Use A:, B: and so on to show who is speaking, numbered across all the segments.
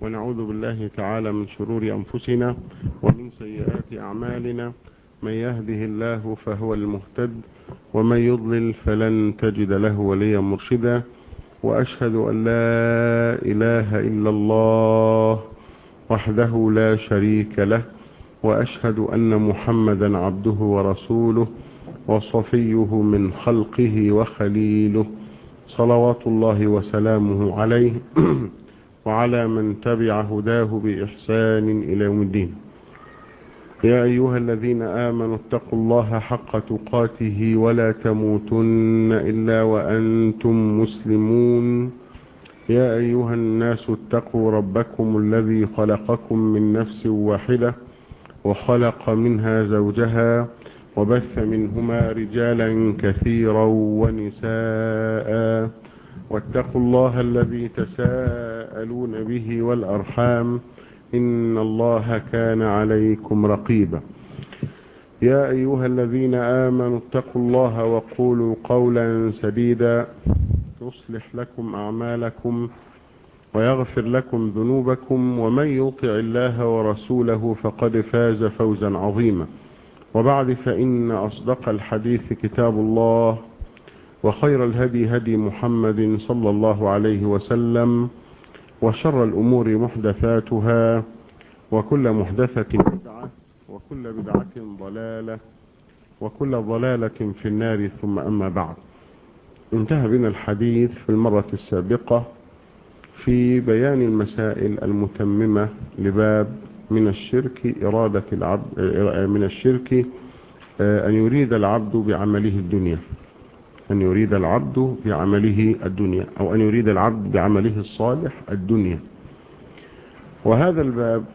A: ونعوذ بالله تعالى من شرور أنفسنا ومن سيئات أعمالنا من يهده الله فهو المهتد ومن يضلل فلن تجد له وليا مرشدا وأشهد أن لا إله إلا الله وحده لا شريك له وأشهد أن محمدا عبده ورسوله وصفيه من خلقه وخليله صلوات الله وسلامه عليه وعلى من تبع هداه بإحسان إلى يوم الدين يا أيها الذين آمنوا اتقوا الله حق تقاته ولا تموتن إلا وأنتم مسلمون يا أيها الناس اتقوا ربكم الذي خلقكم من نفس واحدة وخلق منها زوجها وبث منهما رجالا كثيرا ونساء واتقوا الله الذي تساءلون به والأرحام إن الله كان عليكم رقيبا يا أيها الذين آمنوا اتقوا الله وقولوا قولا سديدا يصلح لكم أعمالكم ويغفر لكم ذنوبكم ومن يطع الله ورسوله فقد فاز فوزا عظيما وبعد فإن أصدق الحديث كتاب الله وخير الهدي هدي محمد صلى الله عليه وسلم وشر الأمور محدثاتها وكل محدثة بدعة وكل بدعة ضلالة وكل ضلالة في النار ثم أما بعد انتهى بنا الحديث في المرة السابقة في بيان المسائل المتممة لباب من الشرك إرادة العبد من الشرك أن يريد العبد بعمله الدنيا أن يريد العبد بعمله الدنيا أو أن يريد العبد بعمله الصالح الدنيا وهذا الباب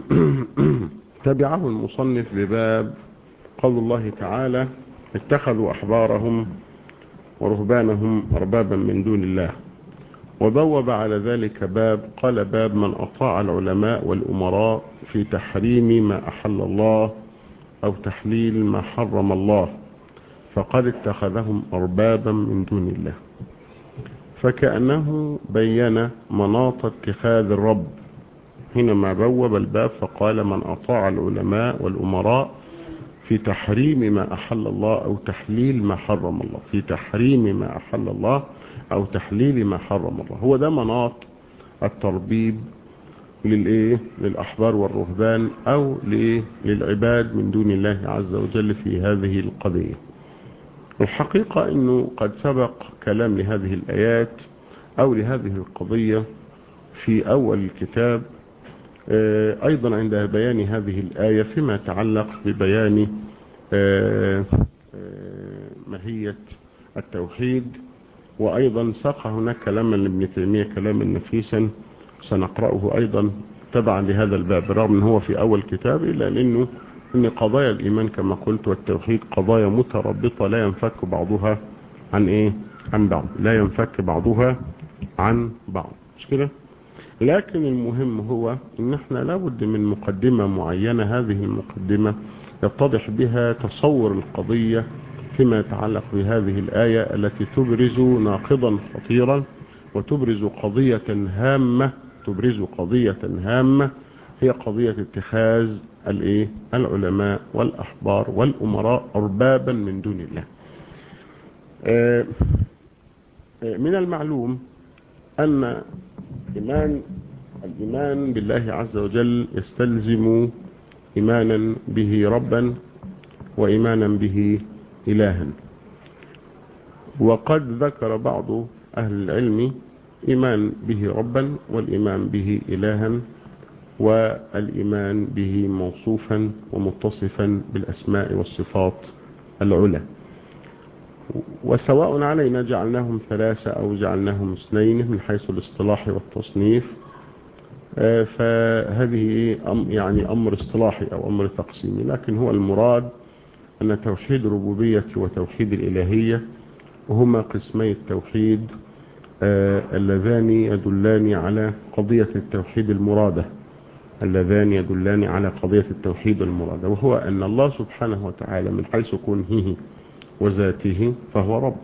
A: تبعه المصنف بباب قول الله تعالى اتخذوا أحبارهم ورهبانهم أربابا من دون الله وبوب على ذلك باب قال باب من أطاع العلماء والأمراء في تحريم ما أحل الله أو تحليل ما حرم الله فقد اتخذهم أربابا من دون الله فكأنه بين مناط اتخاذ الرب حينما بوب الباب فقال من أطاع العلماء والأمراء في تحريم ما أحل الله أو تحليل ما حرم الله في تحريم ما أحل الله أو تحليل ما حرم الله هو ده مناط التربيب للإيه للأحبار والرهبان أو لإيه للعباد من دون الله عز وجل في هذه القضية الحقيقة أنه قد سبق كلام لهذه الآيات أو لهذه القضية في أول الكتاب أيضا عند بيان هذه الآية فيما يتعلق ببيان ماهية التوحيد وأيضا ساق هناك كلاما لابن تيمية كلاما نفيسا سنقرأه أيضا تبعا لهذا الباب رغم أنه هو في أول كتاب إلا لأنه إن قضايا الإيمان كما قلت والتوحيد قضايا متربطة لا ينفك بعضها عن إيه عن بعض لا ينفك بعضها عن بعض مش كده لكن المهم هو ان احنا لابد من مقدمة معينة هذه المقدمة يتضح بها تصور القضية فيما يتعلق بهذه الآية التي تبرز ناقضا خطيرا وتبرز قضية هامة تبرز قضية هامة هي قضية اتخاذ الايه العلماء والأحبار والأمراء أربابا من دون الله من المعلوم أن إيمان الإيمان بالله عز وجل يستلزم إيمانا به ربا وإيمانا به إلها وقد ذكر بعض أهل العلم إيمان به ربا والإيمان به إلها والإيمان به موصوفا ومتصفا بالأسماء والصفات العلى وسواء علينا جعلناهم ثلاثة أو جعلناهم اثنين من حيث الاصطلاح والتصنيف فهذه يعني أمر اصطلاحي أو أمر تقسيمي لكن هو المراد أن توحيد الربوبية وتوحيد الإلهية وهما قسمي التوحيد اللذان يدلان على قضية التوحيد المرادة اللذان يدلان على قضية التوحيد المرادة وهو أن الله سبحانه وتعالى من حيث كنهه وذاته فهو رب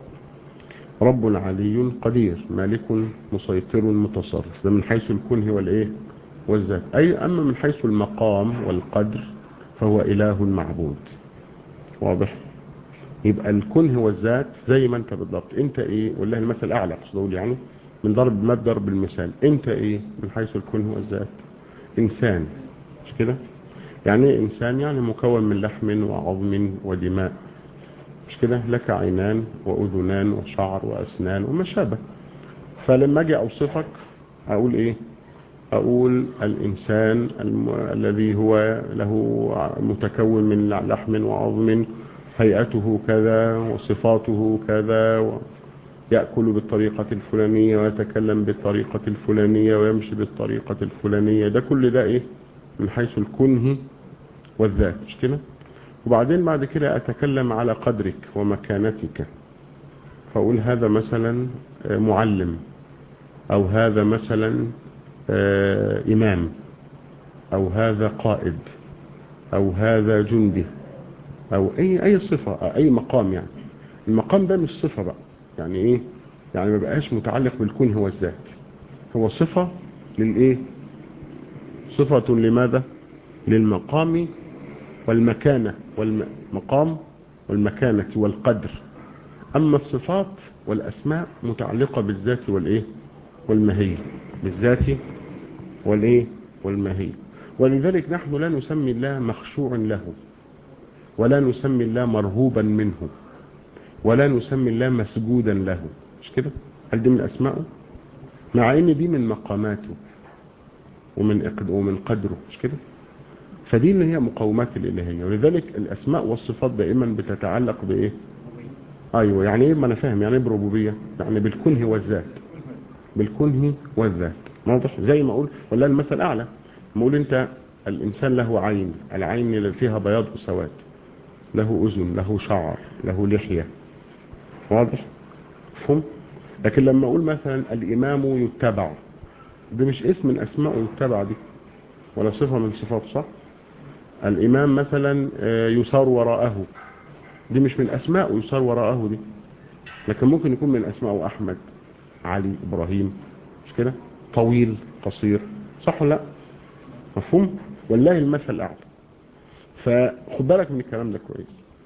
A: رب علي قدير مالك مسيطر متصرف ده من حيث الكنه والإيه والذات أي أما من حيث المقام والقدر فهو إله معبود واضح يبقى الكون هو الذات زي ما انت بالضبط انت ايه والله المثل الاعلى اقصد يعني من ضرب ما ضرب المثال انت ايه من حيث الكون هو الذات انسان مش كده يعني ايه انسان يعني مكون من لحم وعظم ودماء مش كده لك عينان واذنان وشعر واسنان وما شابه فلما اجي اوصفك اقول ايه اقول الانسان الم... الذي هو له متكون من لحم وعظم هيئته كذا وصفاته كذا و... يأكل بالطريقة الفلانية ويتكلم بالطريقة الفلانية ويمشي بالطريقة الفلانية ده كل ده ايه من حيث الكنه والذات مش كده وبعدين بعد كده اتكلم على قدرك ومكانتك فاقول هذا مثلا معلم او هذا مثلا امام او هذا قائد او هذا جندي او اي اي صفة اي مقام يعني المقام ده مش صفة بقى يعني ايه يعني ما بقاش متعلق بالكون هو الذات هو صفة للايه صفة لماذا للمقام والمكانة والمقام والمكانة والقدر اما الصفات والاسماء متعلقة بالذات والايه والمهية بالذات والايه والمهية ولذلك نحن لا نسمي الله مخشوع له ولا نسمي الله مرهوبا منه ولا نسمي الله مسجودا له مش كده هل دي من اسمائه مع ان دي من مقاماته ومن ومن قدره مش كده فدي اللي هي مقومات الالهيه ولذلك الاسماء والصفات دائما بتتعلق بايه ايوه يعني ايه ما انا فاهم يعني ايه بربوبيه يعني بالكنه والذات بالكنه والذات واضح زي ما اقول ولا المثل اعلى ما اقول انت الانسان له عين العين اللي فيها بياض وسواد له اذن له شعر له لحيه واضح فهم لكن لما اقول مثلا الامام يتبع ده مش اسم من اسماء يتبع دي ولا صفه من صفاته صح الامام مثلا يسار وراءه دي مش من اسماء يسار وراءه دي لكن ممكن يكون من اسماء احمد علي ابراهيم مش كده طويل قصير صح ولا لا مفهوم والله المثل الاعلى فخد بالك من الكلام ده كويس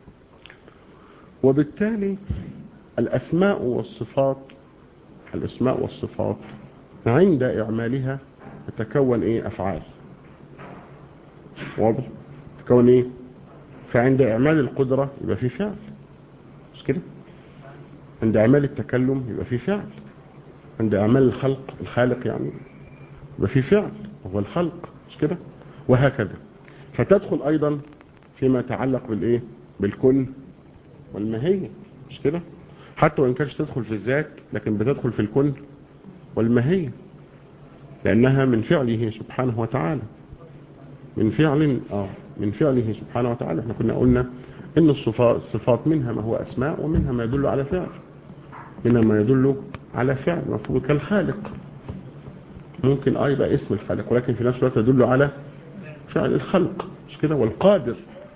A: وبالتالي الأسماء والصفات الأسماء والصفات عند إعمالها تتكون إيه أفعال واضح تتكون إيه فعند إعمال القدرة يبقى في فعل مش كده عند إعمال التكلم يبقى في فعل عند إعمال الخلق الخالق يعني يبقى في فعل وهو الخلق مش كده وهكذا فتدخل أيضا فيما يتعلق بالإيه بالكل والماهية مش كده حتى وإن كانش تدخل في الذات لكن بتدخل في الكل والماهية لأنها من فعله سبحانه وتعالى من فعل آه من فعله سبحانه وتعالى احنا كنا قلنا ان الصفات, الصفات منها ما هو أسماء ومنها ما يدل على فعل منها ما يدل على فعل مفهوم كالخالق ممكن اه يبقى اسم الخالق ولكن في نفس الوقت يدل على فعل الخلق مش كده والقادر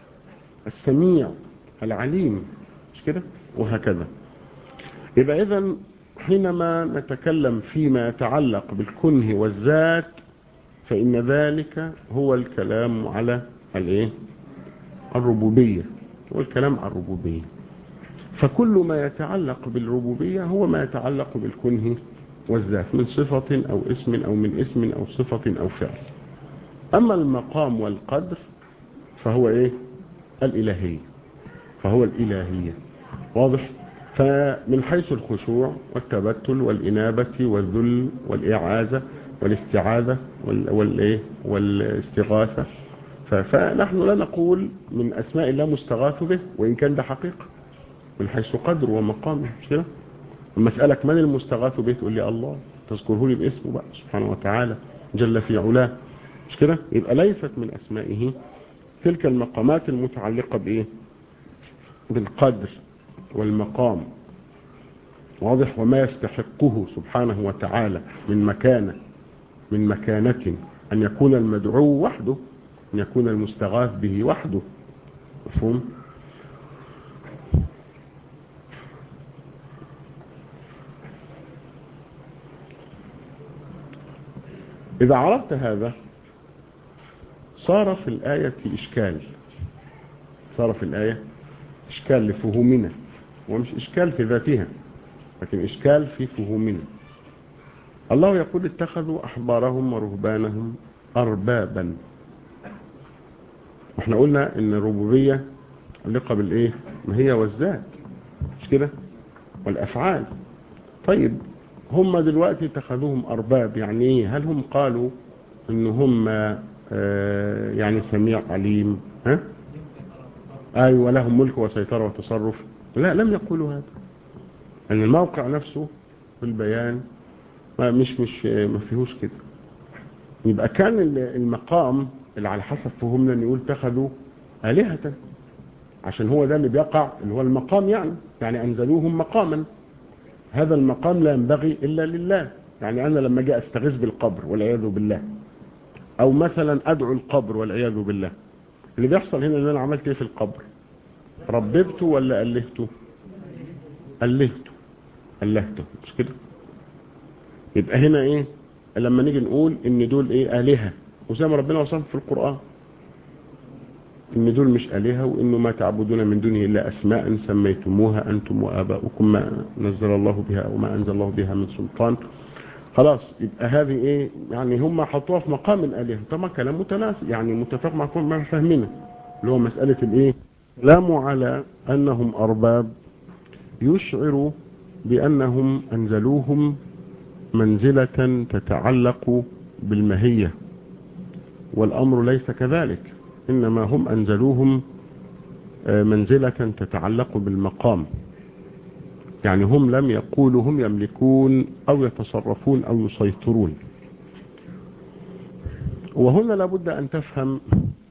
A: السميع العليم مش كده وهكذا يبقى اذا حينما نتكلم فيما يتعلق بالكنه والذات فإن ذلك هو الكلام على الايه الربوبية هو الكلام على الربوبية فكل ما يتعلق بالربوبية هو ما يتعلق بالكنه والذات من صفة أو اسم أو من اسم أو صفة أو فعل أما المقام والقدر فهو إيه الإلهية فهو الإلهية واضح فمن حيث الخشوع والتبتل والإنابة والذل والإعازة والاستعاذة والإيه والاستغاثة فنحن لا نقول من أسماء الله مستغاث به وإن كان ده حقيقة من حيث قدر ومقامه مش كده لما أسألك من المستغاث به تقول لي الله تذكره لي باسمه بقى سبحانه وتعالى جل في علاه مش كده يبقى ليست من أسمائه تلك المقامات المتعلقة بإيه بالقدر والمقام واضح وما يستحقه سبحانه وتعالى من مكانة من مكانة أن يكون المدعو وحده أن يكون المستغاث به وحده مفهوم إذا عرفت هذا صار في الآية إشكال صار في الآية إشكال لفهومنا ومش إشكال في ذاتها لكن إشكال في فهومنا الله يقول اتخذوا أحبارهم ورهبانهم أربابا واحنا قلنا ان الربوبية علاقة بالايه ما هي والذات مش كده والافعال طيب هم دلوقتي اتخذوهم ارباب يعني ايه هل هم قالوا ان هم آه يعني سميع عليم ها ايوه لهم ملك وسيطرة وتصرف لا لم يقولوا هذا ان الموقع نفسه في البيان ما مش مش ما فيهوش كده يبقى كان المقام اللي على حسب فهمنا ان يقول اتخذوا آلهة عشان هو ده اللي بيقع اللي هو المقام يعني يعني أنزلوهم مقاما هذا المقام لا ينبغي إلا لله يعني أنا لما جاء استغيث بالقبر والعياذ بالله أو مثلا أدعو القبر والعياذ بالله اللي بيحصل هنا ان أنا عملت إيه في القبر رببته ولا ألهته ألهته ألهته مش كده يبقى هنا إيه لما نيجي نقول ان دول ايه آلهة وزي ما ربنا وصفهم في القرآن ان دول مش آلهة وانه ما تعبدون من دونه الا اسماء سميتموها انتم واباؤكم ما نزل الله بها او ما انزل الله بها من سلطان خلاص يبقى هذه ايه يعني هم حطوها في مقام الآلهة طبعا كلام متناسب يعني متفق مع كل ما فاهمينه اللي هو مسألة الايه كلام على انهم ارباب يشعر بانهم انزلوهم منزلة تتعلق بالمهية والأمر ليس كذلك إنما هم أنزلوهم منزلة تتعلق بالمقام يعني هم لم يقولوا هم يملكون أو يتصرفون أو يسيطرون وهنا لابد أن تفهم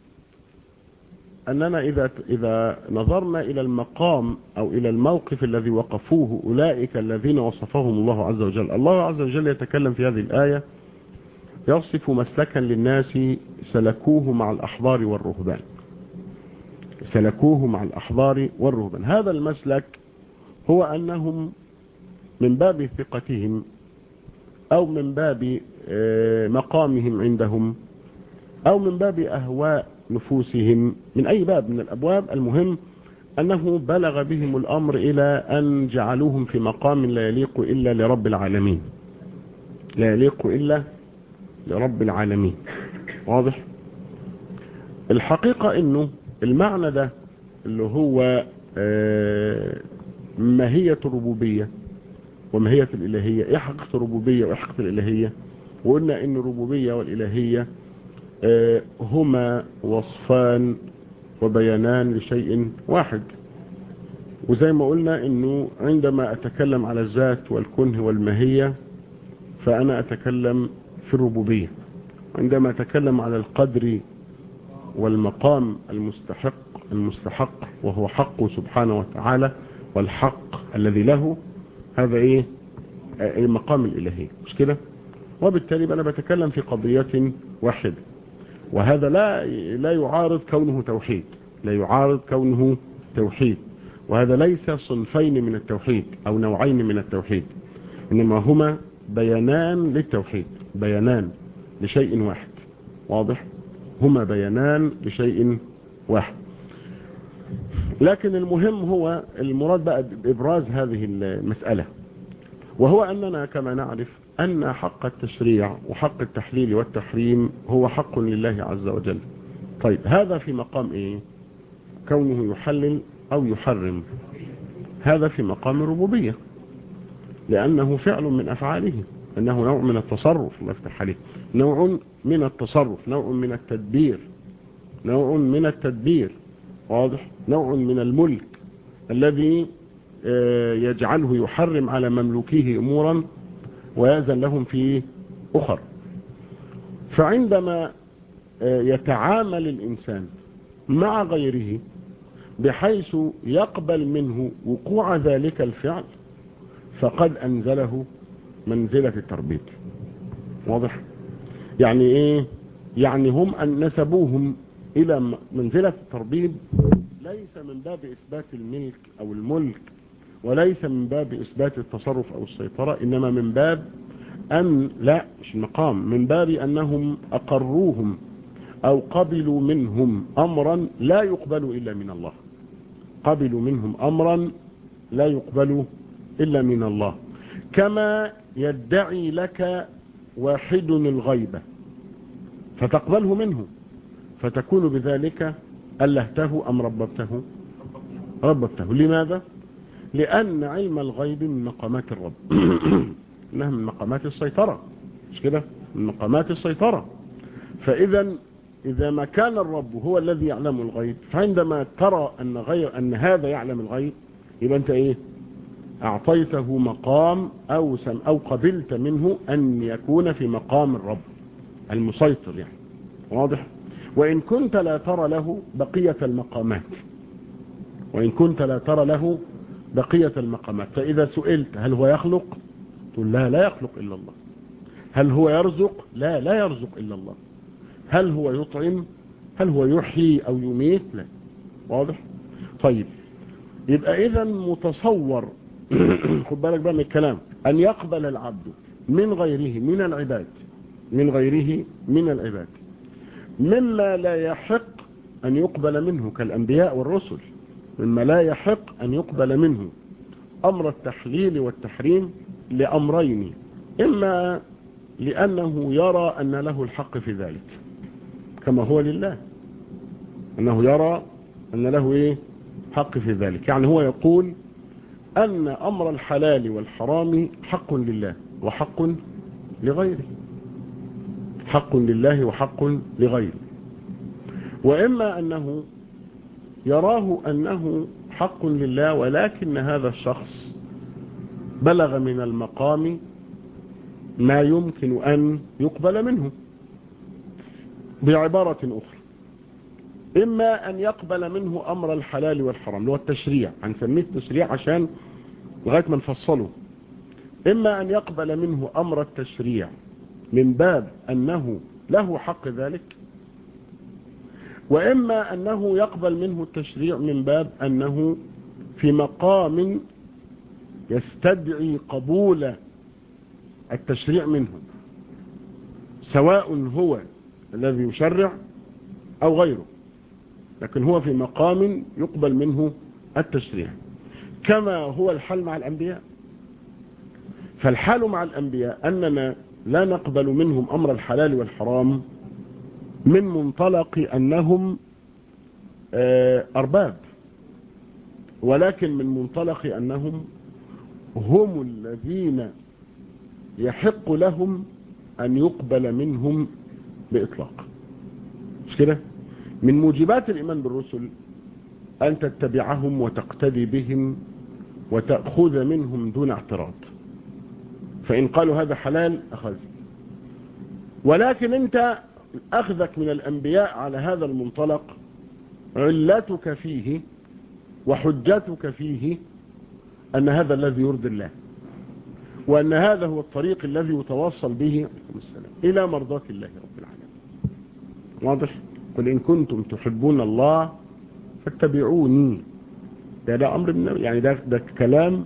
A: أننا إذا, إذا نظرنا إلى المقام أو إلى الموقف الذي وقفوه أولئك الذين وصفهم الله عز وجل الله عز وجل يتكلم في هذه الآية يصف مسلكا للناس سلكوه مع الأحبار والرهبان سلكوه مع الأحبار والرهبان هذا المسلك هو أنهم من باب ثقتهم أو من باب مقامهم عندهم أو من باب أهواء نفوسهم من أي باب من الأبواب المهم أنه بلغ بهم الأمر إلى أن جعلوهم في مقام لا يليق إلا لرب العالمين لا يليق إلا لرب العالمين واضح الحقيقة أنه المعنى ده اللي هو ماهية الربوبية وماهية الإلهية إيه حقيقة الربوبية وإيه حقيقة الإلهية وقلنا أن الربوبية والإلهية هما وصفان وبيانان لشيء واحد وزي ما قلنا انه عندما اتكلم على الذات والكنه والماهية فانا اتكلم في الربوبية عندما اتكلم على القدر والمقام المستحق المستحق وهو حقه سبحانه وتعالى والحق الذي له هذا ايه المقام الالهي مش كده وبالتالي انا بتكلم في قضية واحدة وهذا لا لا يعارض كونه توحيد لا يعارض كونه توحيد وهذا ليس صنفين من التوحيد او نوعين من التوحيد انما هما بيانان للتوحيد بيانان لشيء واحد واضح هما بيانان لشيء واحد لكن المهم هو المراد بقى بإبراز هذه المسألة وهو أننا كما نعرف أن حق التشريع وحق التحليل والتحريم هو حق لله عز وجل طيب هذا في مقام إيه كونه يحلل أو يحرم هذا في مقام الربوبية لأنه فعل من أفعاله أنه نوع من التصرف الله يفتح عليه نوع من التصرف نوع من التدبير نوع من التدبير واضح نوع من الملك الذي يجعله يحرم على مملوكيه أمورا ويأذن لهم في أخر فعندما يتعامل الإنسان مع غيره بحيث يقبل منه وقوع ذلك الفعل فقد أنزله منزلة التربيط واضح يعني ايه يعني هم أن نسبوهم إلى منزلة التربيب ليس من باب إثبات الملك أو الملك وليس من باب إثبات التصرف أو السيطرة إنما من باب أن لا مش المقام من باب أنهم أقروهم أو قبلوا منهم أمرا لا يقبل إلا من الله قبلوا منهم أمرا لا يقبل إلا من الله كما يدعي لك واحد الغيبة فتقبله منه فتكون بذلك ألهته أم رببته رببته لماذا لأن علم الغيب من مقامات الرب إنها من مقامات السيطرة مش كده من مقامات السيطرة فإذا إذا ما كان الرب هو الذي يعلم الغيب فعندما ترى أن, غير أن هذا يعلم الغيب يبقى أنت إيه أعطيته مقام أو, سم أو قبلت منه أن يكون في مقام الرب المسيطر يعني واضح وإن كنت لا ترى له بقية المقامات وإن كنت لا ترى له بقية المقامات فإذا سئلت هل هو يخلق تقول لا لا يخلق إلا الله هل هو يرزق لا لا يرزق إلا الله هل هو يطعم هل هو يحيي أو يميت لا واضح طيب يبقى إذا متصور خد بالك بقى من الكلام أن يقبل العبد من غيره من العباد من غيره من العباد مما لا يحق أن يقبل منه كالأنبياء والرسل مما لا يحق أن يقبل منه أمر التحليل والتحريم لأمرين إما لأنه يرى أن له الحق في ذلك كما هو لله أنه يرى أن له إيه حق في ذلك يعني هو يقول أن أمر الحلال والحرام حق لله وحق لغيره حق لله وحق لغيره وإما أنه يراه أنه حق لله ولكن هذا الشخص بلغ من المقام ما يمكن أن يقبل منه بعبارة أخرى إما أن يقبل منه أمر الحلال والحرام اللي هو التشريع هنسميه التشريع عشان لغاية ما نفصله إما أن يقبل منه أمر التشريع من باب أنه له حق ذلك وإما أنه يقبل منه التشريع من باب أنه في مقام يستدعي قبول التشريع منه سواء هو الذي يشرع أو غيره لكن هو في مقام يقبل منه التشريع كما هو الحال مع الأنبياء فالحال مع الأنبياء أننا لا نقبل منهم أمر الحلال والحرام من منطلق أنهم أرباب ولكن من منطلق أنهم هم الذين يحق لهم أن يقبل منهم بإطلاق مش كده من موجبات الإيمان بالرسل أن تتبعهم وتقتدي بهم وتأخذ منهم دون اعتراض فإن قالوا هذا حلال أخذ ولكن أنت أخذك من الأنبياء على هذا المنطلق علتك فيه وحجتك فيه أن هذا الذي يرضي الله وأن هذا هو الطريق الذي يتوصل به السلام إلى مرضاة الله رب العالمين واضح قل إن كنتم تحبون الله فاتبعوني ده ده أمر من يعني ده, ده كلام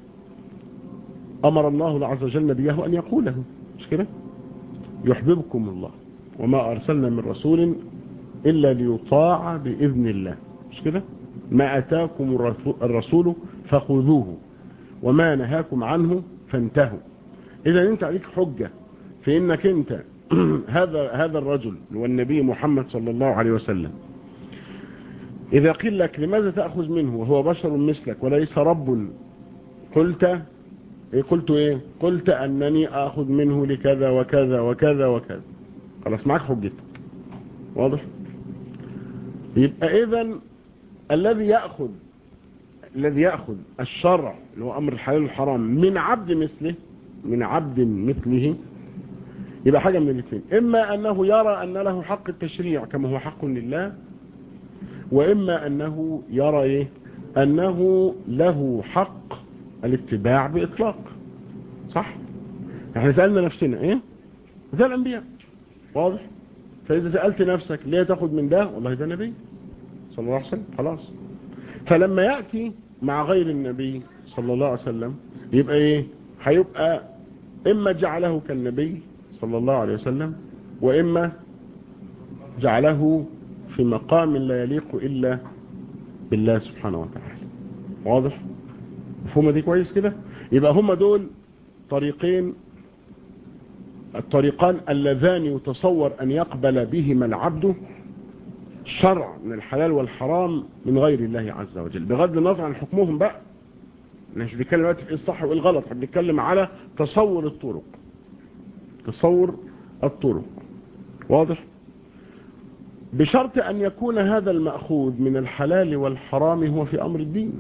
A: أمر الله عز وجل نبيه أن يقوله مش كده يحببكم الله وما أرسلنا من رسول إلا ليطاع بإذن الله مش كده ما أتاكم الرسول فخذوه وما نهاكم عنه فانتهوا إذا أنت عليك حجة في إنك أنت هذا هذا الرجل والنبي محمد صلى الله عليه وسلم إذا قيل لك لماذا تأخذ منه وهو بشر مثلك وليس رب قلت إيه قلت إيه قلت أنني أخذ منه لكذا وكذا وكذا وكذا خلاص معك حجتك واضح يبقى إذا الذي يأخذ الذي يأخذ الشرع اللي هو أمر الحلال والحرام من عبد مثله من عبد مثله يبقى حاجة من الاثنين إما أنه يرى أن له حق التشريع كما هو حق لله وإما أنه يرى إيه أنه له حق الاتباع بإطلاق صح احنا سألنا نفسنا ايه زي الأنبياء واضح فإذا سألت نفسك ليه تاخد من ده والله ده نبي صلى الله عليه وسلم خلاص فلما يأتي مع غير النبي صلى الله عليه وسلم يبقى ايه هيبقى إما جعله كالنبي صلى الله عليه وسلم وإما جعله في مقام لا يليق إلا بالله سبحانه وتعالى واضح مفهومة دي كويس كده يبقى هم دول طريقين الطريقان اللذان يتصور أن يقبل بهما العبد شرع من الحلال والحرام من غير الله عز وجل بغض النظر عن حكمهم بقى مش بنتكلم دلوقتي في ايه الصح وايه الغلط احنا بنتكلم على تصور الطرق تصور الطرق واضح بشرط أن يكون هذا المأخوذ من الحلال والحرام هو في أمر الدين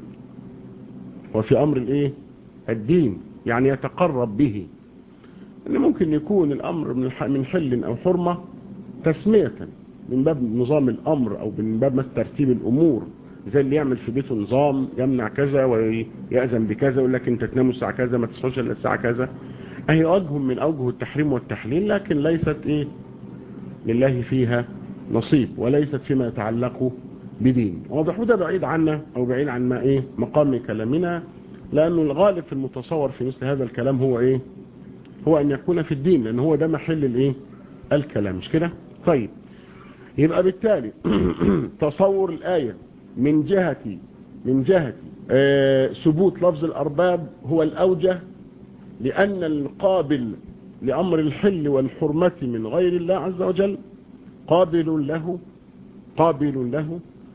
A: وفي أمر الإيه؟ الدين يعني يتقرب به أن ممكن يكون الأمر من من حل أو حرمة تسمية من باب نظام الأمر أو من باب ترتيب الأمور زي اللي يعمل في بيته نظام يمنع كذا ويأذن بكذا يقول لك انت تنام الساعة كذا ما تصحوش الا الساعة كذا اهي وجه من اوجه التحريم والتحليل لكن ليست ايه لله فيها نصيب وليست فيما يتعلق بدين واضح وده بعيد عنا او بعيد عن ما ايه مقام كلامنا لانه الغالب في المتصور في مثل هذا الكلام هو ايه هو ان يكون في الدين لان هو ده محل الايه الكلام مش كده طيب يبقى بالتالي تصور الآية من جهة من جهة آه ثبوت لفظ الأرباب هو الأوجه لأن القابل لأمر الحل والحرمة من غير الله عز وجل قابل له قابل له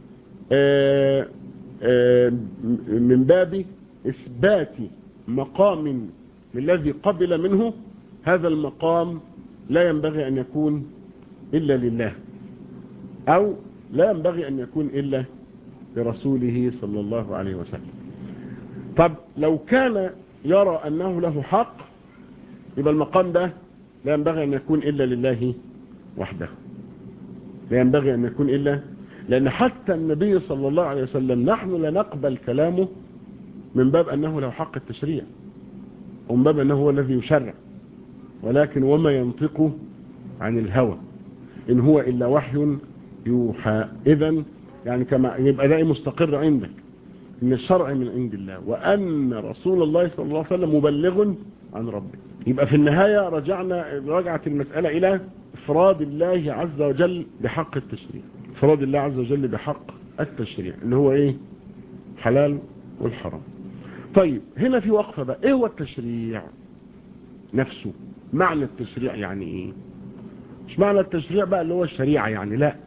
A: آآ آآ من باب إثبات مقام الذي قبل منه هذا المقام لا ينبغي أن يكون إلا لله أو لا ينبغي أن يكون إلا لرسوله صلى الله عليه وسلم طب لو كان يرى أنه له حق يبقى المقام ده لا ينبغي أن يكون إلا لله وحده لا ينبغي أن يكون إلا لأن حتى النبي صلى الله عليه وسلم نحن لا نقبل كلامه من باب أنه له حق التشريع ومن باب أنه هو الذي يشرع ولكن وما ينطق عن الهوى إن هو إلا وحي يوحى إذا يعني كما يبقى ده مستقر عندك ان الشرع من عند الله وان رسول الله صلى الله عليه وسلم مبلغ عن ربه يبقى في النهاية رجعنا رجعت المسألة الى افراد الله عز وجل بحق التشريع افراد الله عز وجل بحق التشريع اللي هو ايه حلال والحرام طيب هنا في وقفة بقى ايه هو التشريع نفسه معنى التشريع يعني ايه مش معنى التشريع بقى اللي هو الشريعة يعني لا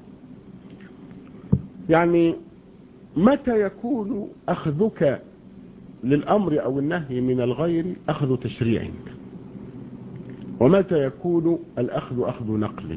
A: يعني متى يكون أخذك للأمر أو النهي من الغير أخذ تشريع ومتى يكون الأخذ أخذ نقل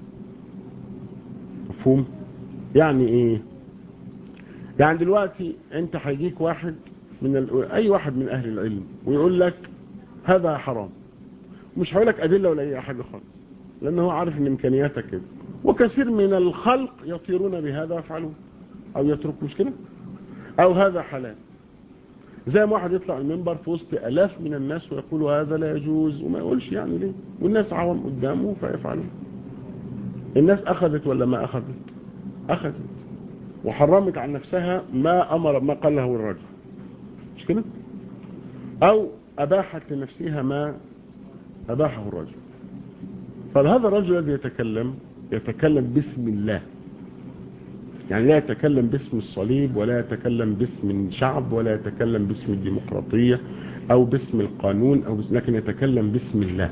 A: مفهوم يعني إيه يعني دلوقتي أنت هيجيك واحد من ال... أي واحد من أهل العلم ويقول لك هذا حرام مش هقول لك أدلة ولا أي حاجة خالص لأنه عارف أن إمكانياتك كده وكثير من الخلق يطيرون بهذا ويفعلون او يترك مش كده او هذا حلال زي ما واحد يطلع المنبر في وسط الاف من الناس ويقول هذا لا يجوز وما يقولش يعني ليه والناس عوام قدامه فيفعلون الناس اخذت ولا ما اخذت اخذت وحرمت عن نفسها ما امر ما قال له الرجل مش كده او اباحت لنفسها ما اباحه الرجل فهذا الرجل الذي يتكلم يتكلم باسم الله يعني لا يتكلم باسم الصليب ولا يتكلم باسم شعب ولا يتكلم باسم الديمقراطية او باسم القانون او باسم لكن يتكلم باسم الله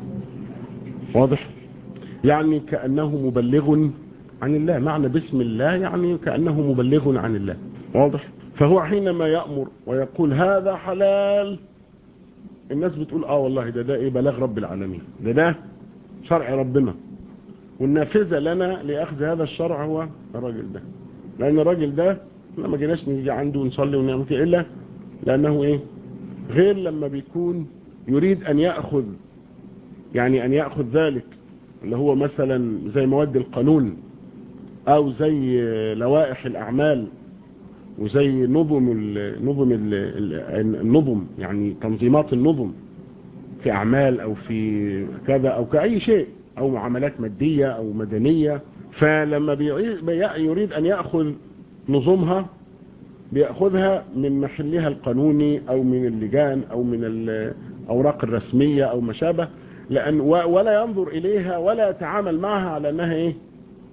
A: واضح يعني كأنه مبلغ عن الله معنى باسم الله يعني كأنه مبلغ عن الله واضح فهو حينما يأمر ويقول هذا حلال الناس بتقول اه والله ده ده ايه بلاغ رب العالمين ده ده شرع ربنا والنافذة لنا لأخذ هذا الشرع هو الراجل ده لأن الراجل ده ما جيناش نيجي عنده ونصلي ونعمل كده إلا لأنه إيه غير لما بيكون يريد أن يأخذ يعني أن يأخذ ذلك اللي هو مثلا زي مواد القانون أو زي لوائح الأعمال وزي نظم ال نظم ال النظم يعني تنظيمات النظم في أعمال أو في كذا أو كأي شيء او معاملات مادية او مدنية فلما يريد ان يأخذ نظمها بيأخذها من محلها القانوني او من اللجان او من الاوراق الرسمية او ما شابه لأن ولا ينظر اليها ولا يتعامل معها على انها ايه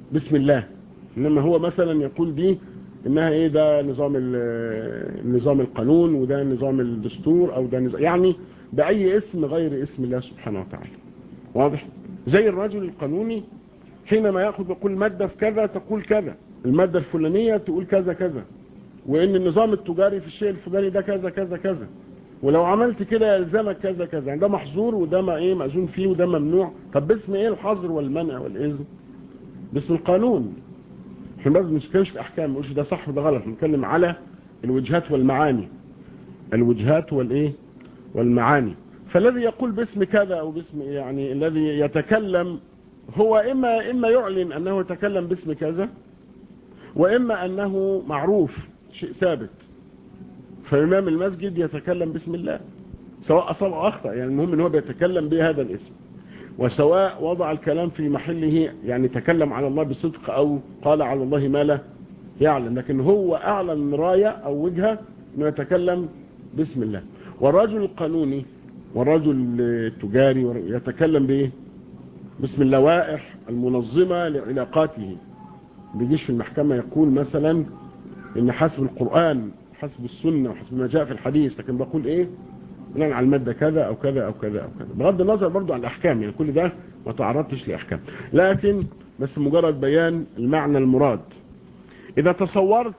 A: بسم الله انما هو مثلا يقول دي انها ايه ده نظام ال- نظام القانون وده نظام الدستور او ده نظام يعني باي اسم غير اسم الله سبحانه وتعالى واضح زي الرجل القانوني حينما ياخذ يقول ماده في كذا تقول كذا الماده الفلانيه تقول كذا كذا وان النظام التجاري في الشيء الفلاني ده كذا كذا كذا ولو عملت كده يلزمك كذا كذا يعني ده محظور وده ما ايه مأذون فيه وده ممنوع طب باسم ايه الحظر والمنع والاذن باسم القانون احنا ما بنتكلمش في احكام مش ده صح وده غلط بنتكلم على الوجهات والمعاني الوجهات والايه والمعاني فالذي يقول باسم كذا او باسم يعني الذي يتكلم هو اما اما يعلن انه يتكلم باسم كذا واما انه معروف شيء ثابت فامام المسجد يتكلم باسم الله سواء اصاب او اخطا يعني المهم ان هو بيتكلم بهذا الاسم وسواء وضع الكلام في محله يعني تكلم على الله بصدق او قال على الله ما لا يعلم لكن هو اعلن رايه او وجهه انه يتكلم باسم الله والرجل القانوني والرجل التجاري يتكلم بايه باسم اللوائح المنظمه لعلاقاته بيجيش في المحكمه يقول مثلا ان حسب القران حسب السنه وحسب ما جاء في الحديث لكن بقول ايه بناء على الماده كذا او كذا او كذا او كذا بغض النظر برضو عن الاحكام يعني كل ده ما تعرضتش لاحكام لكن بس مجرد بيان المعنى المراد اذا تصورت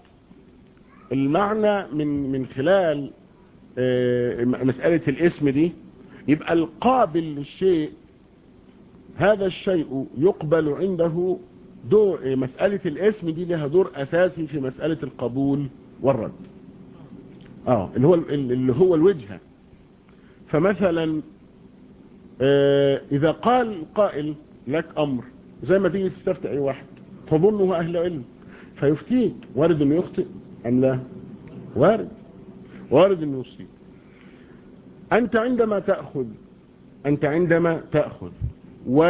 A: المعنى من من خلال آه، مساله الاسم دي يبقى القابل للشيء هذا الشيء يقبل عنده دور مسألة الاسم دي لها دور أساسي في مسألة القبول والرد اه اللي هو اللي هو الوجهة فمثلا آه إذا قال قائل لك أمر زي ما تيجي تستفتي أي واحد تظنه أهل علم فيفتيك وارد أنه يخطئ أم لا وارد وارد أنه يصيب أنت عندما تأخذ أنت عندما تأخذ و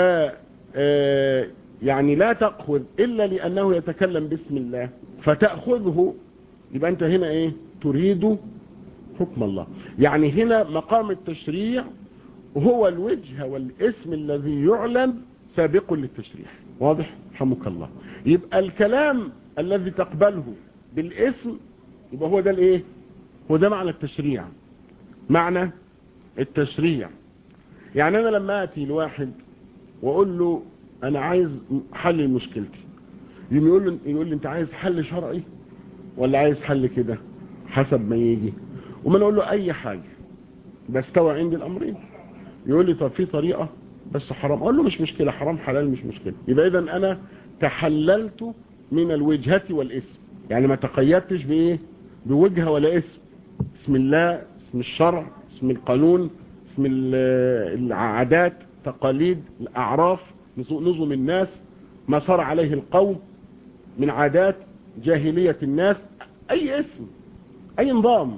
A: آه يعني لا تأخذ إلا لأنه يتكلم باسم الله فتأخذه يبقى أنت هنا إيه تريد حكم الله يعني هنا مقام التشريع هو الوجه والاسم الذي يعلن سابق للتشريع واضح رحمك الله يبقى الكلام الذي تقبله بالاسم يبقى هو ده الايه هو ده معنى التشريع معنى التشريع يعني انا لما اتي لواحد واقول له انا عايز حل مشكلتي يقوم يقول له يقول لي انت عايز حل شرعي ولا عايز حل كده حسب ما يجي وما نقول له اي حاجه بستوى عندي الامرين يقول لي طب في طريقه بس حرام اقول له مش مشكله حرام حلال مش مشكله يبقى اذا انا تحللت من الوجهه والاسم يعني ما تقيدتش بايه بوجهه ولا اسم اسم الله اسم الشرع اسم القانون اسم العادات تقاليد الاعراف نظم الناس ما صار عليه القوم من عادات جاهلية الناس اي اسم اي نظام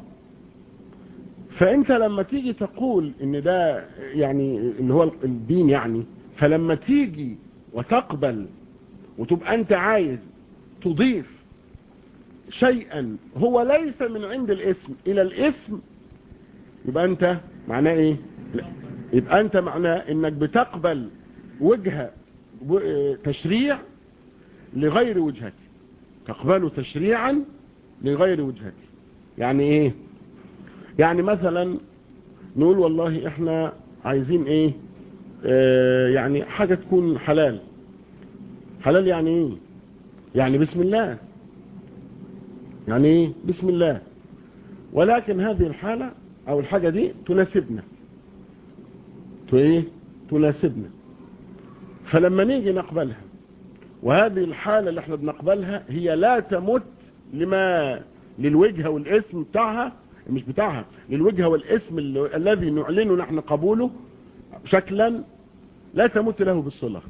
A: فانت لما تيجي تقول ان ده يعني اللي هو الدين يعني فلما تيجي وتقبل وتبقى انت عايز تضيف شيئا هو ليس من عند الاسم الى الاسم يبقى انت معناه ايه يبقى انت معناه انك بتقبل وجهة تشريع لغير وجهتي تقبل تشريعا لغير وجهتي يعني ايه يعني مثلا نقول والله احنا عايزين ايه اه يعني حاجة تكون حلال حلال يعني ايه يعني بسم الله يعني ايه بسم الله ولكن هذه الحالة او الحاجة دي تناسبنا ايه تناسبنا فلما نيجي نقبلها وهذه الحالة اللي احنا بنقبلها هي لا تمت لما للوجهة والاسم بتاعها مش بتاعها للوجهة والاسم الذي نعلنه نحن قبوله شكلا لا تمت له بالصلة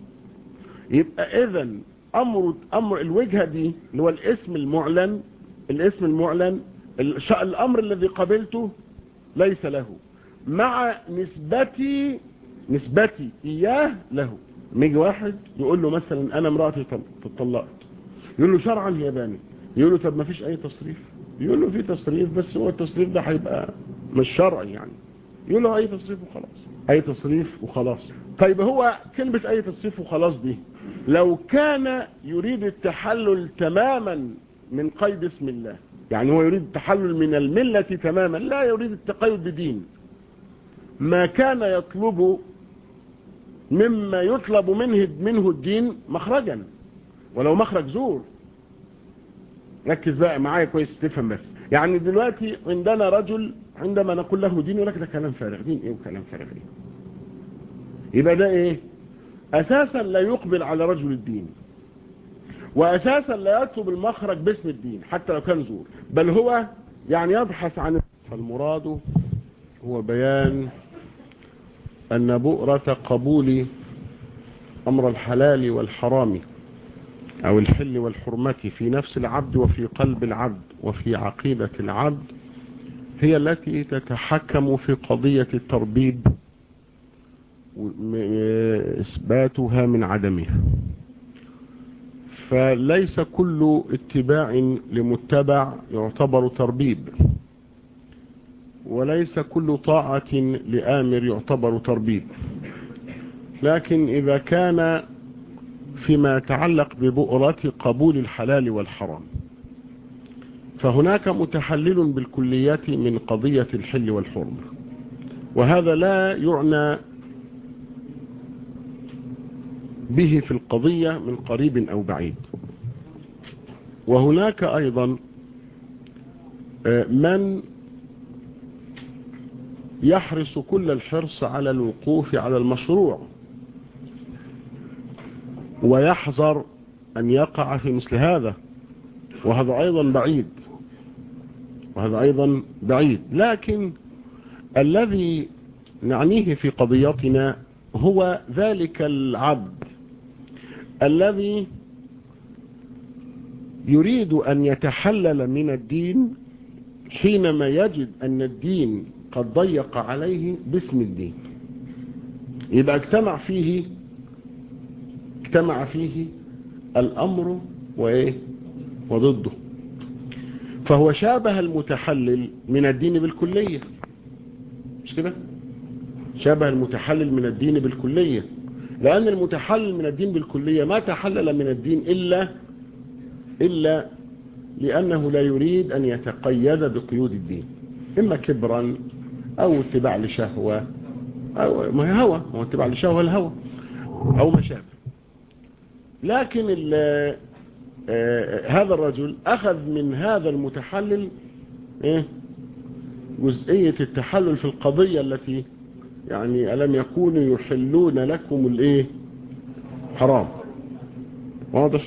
A: يبقى اذا امر امر الوجهة دي اللي هو الاسم المعلن الاسم المعلن الامر الذي قبلته ليس له مع نسبتي نسبتي اياه له يجي واحد يقول له مثلا انا امرأتي اتطلقت يقول له شرعا ياباني يقول له طب ما فيش اي تصريف يقول له في تصريف بس هو التصريف ده هيبقى مش شرعي يعني يقول له اي تصريف وخلاص اي تصريف وخلاص طيب هو كلمة اي تصريف وخلاص دي لو كان يريد التحلل تماما من قيد اسم الله يعني هو يريد التحلل من الملة تماما لا يريد التقيد بدين ما كان يطلب مما يطلب منه منه الدين مخرجا ولو مخرج زور ركز بقى معايا كويس تفهم بس يعني دلوقتي عندنا رجل عندما نقول له دين يقول لك ده كلام فارغ دين ايه وكلام فارغ ايه يبقى ده ايه اساسا لا يقبل على رجل الدين واساسا لا يطلب المخرج باسم الدين حتى لو كان زور بل هو يعني يبحث عن فالمراد هو بيان ان بؤرة قبول امر الحلال والحرام او الحل والحرمة في نفس العبد وفي قلب العبد وفي عقيدة العبد هي التي تتحكم في قضية التربيب إثباتها من عدمها فليس كل اتباع لمتبع يعتبر تربيب وليس كل طاعة لآمر يعتبر تربيب لكن إذا كان فيما يتعلق ببؤرة قبول الحلال والحرام فهناك متحلل بالكليات من قضية الحل والحرمة وهذا لا يعنى به في القضية من قريب أو بعيد وهناك أيضا من يحرص كل الحرص على الوقوف على المشروع ويحذر أن يقع في مثل هذا وهذا أيضا بعيد وهذا أيضا بعيد لكن الذي نعنيه في قضيتنا هو ذلك العبد الذي يريد أن يتحلل من الدين حينما يجد أن الدين قد ضيق عليه باسم الدين يبقى اجتمع فيه اجتمع فيه الأمر وإيه وضده فهو شابه المتحلل من الدين بالكلية مش كده شابه المتحلل من الدين بالكلية لأن المتحلل من الدين بالكلية ما تحلل من الدين إلا إلا لأنه لا يريد أن يتقيد بقيود الدين إما كبرا أو اتباع لشهوة أو ما هي هوى هو اتباع لشهوة الهوى أو ما شابه لكن آه هذا الرجل أخذ من هذا المتحلل إيه جزئية التحلل في القضية التي يعني ألم يكونوا يحلون لكم الإيه حرام واضح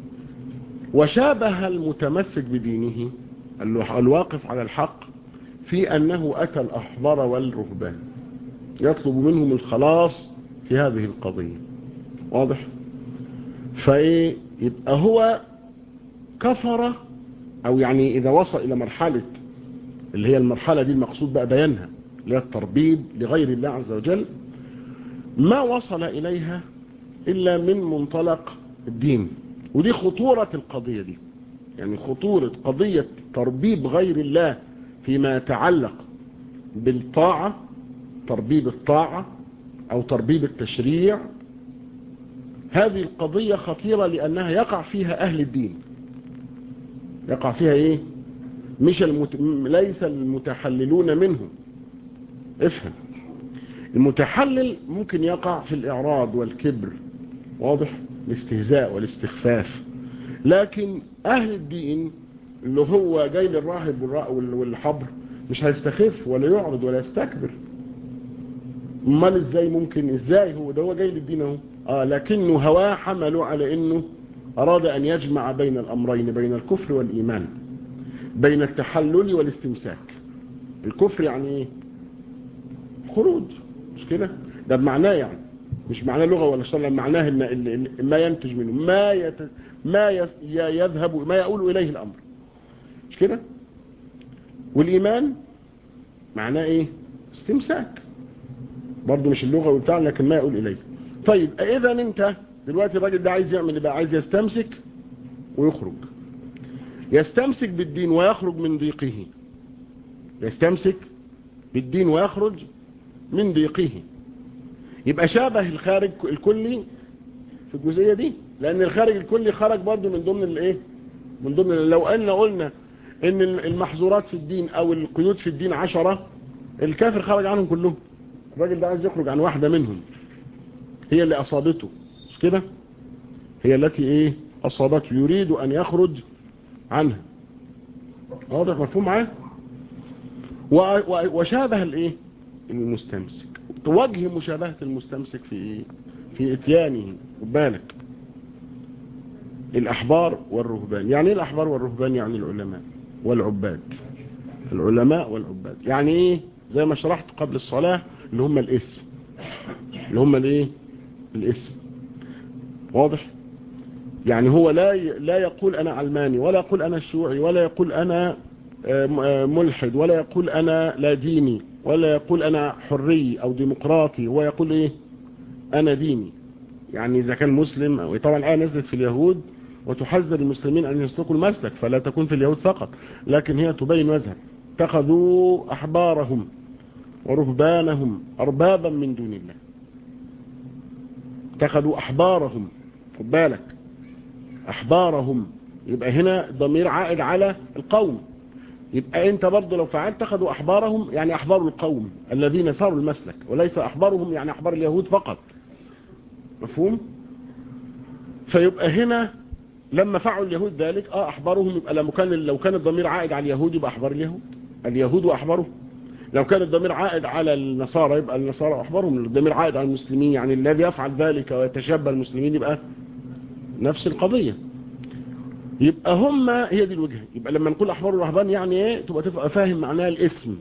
A: وشابه المتمسك بدينه الواقف على الحق في أنه أتى الأحبار والرهبان يطلب منهم الخلاص في هذه القضية واضح فإيه يبقى هو كفر أو يعني إذا وصل إلى مرحلة اللي هي المرحلة دي المقصود بقى بيانها اللي هي التربيب لغير الله عز وجل ما وصل إليها إلا من منطلق الدين ودي خطورة القضية دي يعني خطورة قضية تربيب غير الله فيما يتعلق بالطاعة تربيب الطاعة أو تربيب التشريع هذه القضية خطيرة لأنها يقع فيها أهل الدين يقع فيها إيه مش المت... ليس المتحللون منهم افهم المتحلل ممكن يقع في الإعراض والكبر واضح الاستهزاء والاستخفاف لكن أهل الدين اللي هو جاي للراهب والحبر مش هيستخف ولا يعرض ولا يستكبر امال ازاي ممكن ازاي هو ده هو جاي للدين اهو اه لكنه هواه حمله على انه اراد ان يجمع بين الامرين بين الكفر والايمان بين التحلل والاستمساك الكفر يعني ايه خروج مش كده ده بمعناه يعني مش معناه لغة ولا شرع معناه إن ما ينتج منه ما يت... ما يذهب ما يقول إليه الأمر مش كده والإيمان معناه إيه استمساك برضه مش اللغة بتاع لكن ما يقول إليه طيب إذا أنت دلوقتي الراجل ده عايز يعمل بقى عايز يستمسك ويخرج يستمسك بالدين ويخرج من ضيقه يستمسك بالدين ويخرج من ضيقه يبقى شابه الخارج الكلي في الجزئية دي لان الخارج الكلي خرج برضه من ضمن الايه من ضمن لو ان قلنا ان المحظورات في الدين او القيود في الدين عشرة الكافر خرج عنهم كلهم الراجل ده عايز يخرج عن واحدة منهم هي اللي اصابته مش كده هي التي ايه اصابته يريد ان يخرج عنها واضح مفهوم معاه وشابه الايه المستمسك وجه مشابهة المستمسك في ايه في اتيانه بالك الاحبار والرهبان يعني ايه الاحبار والرهبان يعني العلماء والعباد العلماء والعباد يعني ايه زي ما شرحت قبل الصلاة اللي هم الاسم اللي هم الايه الاسم واضح يعني هو لا لا يقول انا علماني ولا يقول انا شيوعي ولا يقول انا ملحد ولا يقول انا لا ديني ولا يقول انا حري او ديمقراطي هو يقول ايه انا ديني يعني اذا كان مسلم أو طبعا الآية نزلت في اليهود وتحذر المسلمين ان يسلكوا المسلك فلا تكون في اليهود فقط لكن هي تبين مذهب اتخذوا احبارهم ورهبانهم اربابا من دون الله اتخذوا احبارهم خد بالك احبارهم يبقى هنا ضمير عائد على القوم يبقى انت برضه لو فعلت اتخذوا احبارهم يعني احبار القوم الذين ساروا المسلك وليس احبارهم يعني احبار اليهود فقط مفهوم فيبقى هنا لما فعلوا اليهود ذلك اه احبارهم يبقى لما كان لو كان الضمير عائد على اليهود يبقى احبار اليهود اليهود واحبارهم لو كان الضمير عائد على النصارى يبقى النصارى واحبارهم الضمير عائد على المسلمين يعني الذي يفعل ذلك ويتشبه المسلمين يبقى نفس القضية يبقى هم هي دي الوجهة يبقى لما نقول احبار الرهبان يعني ايه تبقى تبقى فاهم معناها الاسم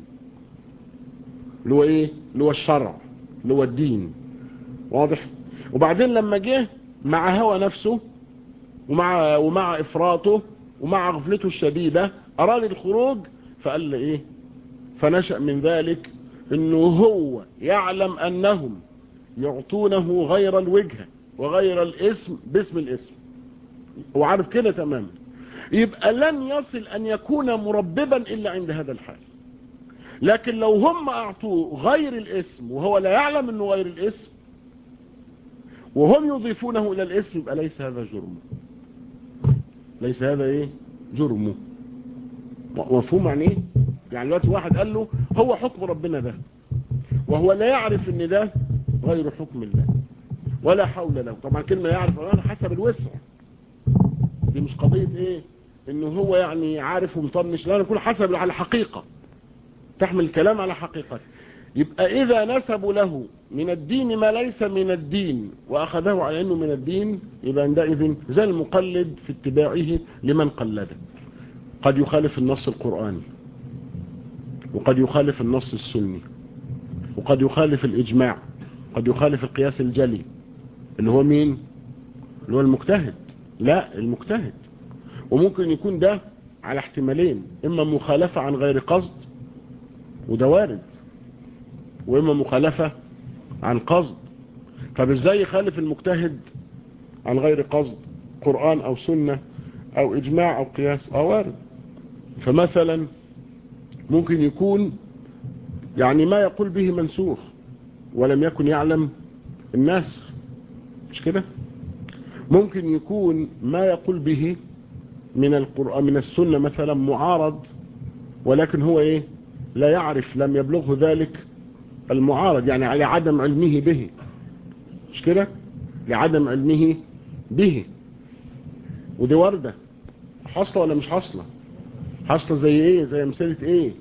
A: اللي هو ايه اللي هو الشرع اللي هو الدين واضح وبعدين لما جه مع هوى نفسه ومع ومع افراطه ومع غفلته الشديدة اراد الخروج فقال لي ايه فنشأ من ذلك انه هو يعلم انهم يعطونه غير الوجهة وغير الاسم باسم الاسم وعارف كده تماما يبقى لن يصل ان يكون مرببا الا عند هذا الحال لكن لو هم اعطوه غير الاسم وهو لا يعلم انه غير الاسم وهم يضيفونه الى الاسم يبقى ليس هذا جرمه ليس هذا ايه جرمه مفهوم يعني ايه يعني دلوقتي واحد قال له هو حكم ربنا ده وهو لا يعرف ان ده غير حكم الله ولا حول له طبعا كلمة يعرف الله حسب الوسع دي مش قضية ايه انه هو يعني عارف ومطنش لا نقول حسب على حقيقة تحمل الكلام على حقيقة يبقى اذا نسبوا له من الدين ما ليس من الدين واخذه على انه من الدين يبقى عندئذ زي المقلد في اتباعه لمن قلده قد يخالف النص القرآني وقد يخالف النص السني وقد يخالف الإجماع قد يخالف القياس الجلي اللي هو مين اللي هو المجتهد لا المجتهد وممكن يكون ده على احتمالين اما مخالفة عن غير قصد وده وارد واما مخالفة عن قصد طب ازاي يخالف المجتهد عن غير قصد قرآن او سنة او اجماع او قياس او وارد فمثلا ممكن يكون يعني ما يقول به منسوخ ولم يكن يعلم الناس مش كده ممكن يكون ما يقول به من القرآن من السنة مثلا معارض ولكن هو ايه لا يعرف لم يبلغه ذلك المعارض يعني على عدم علمه به مش كده لعدم علمه به ودي وردة حصلة ولا مش حصلة حصلة زي ايه زي امثلة ايه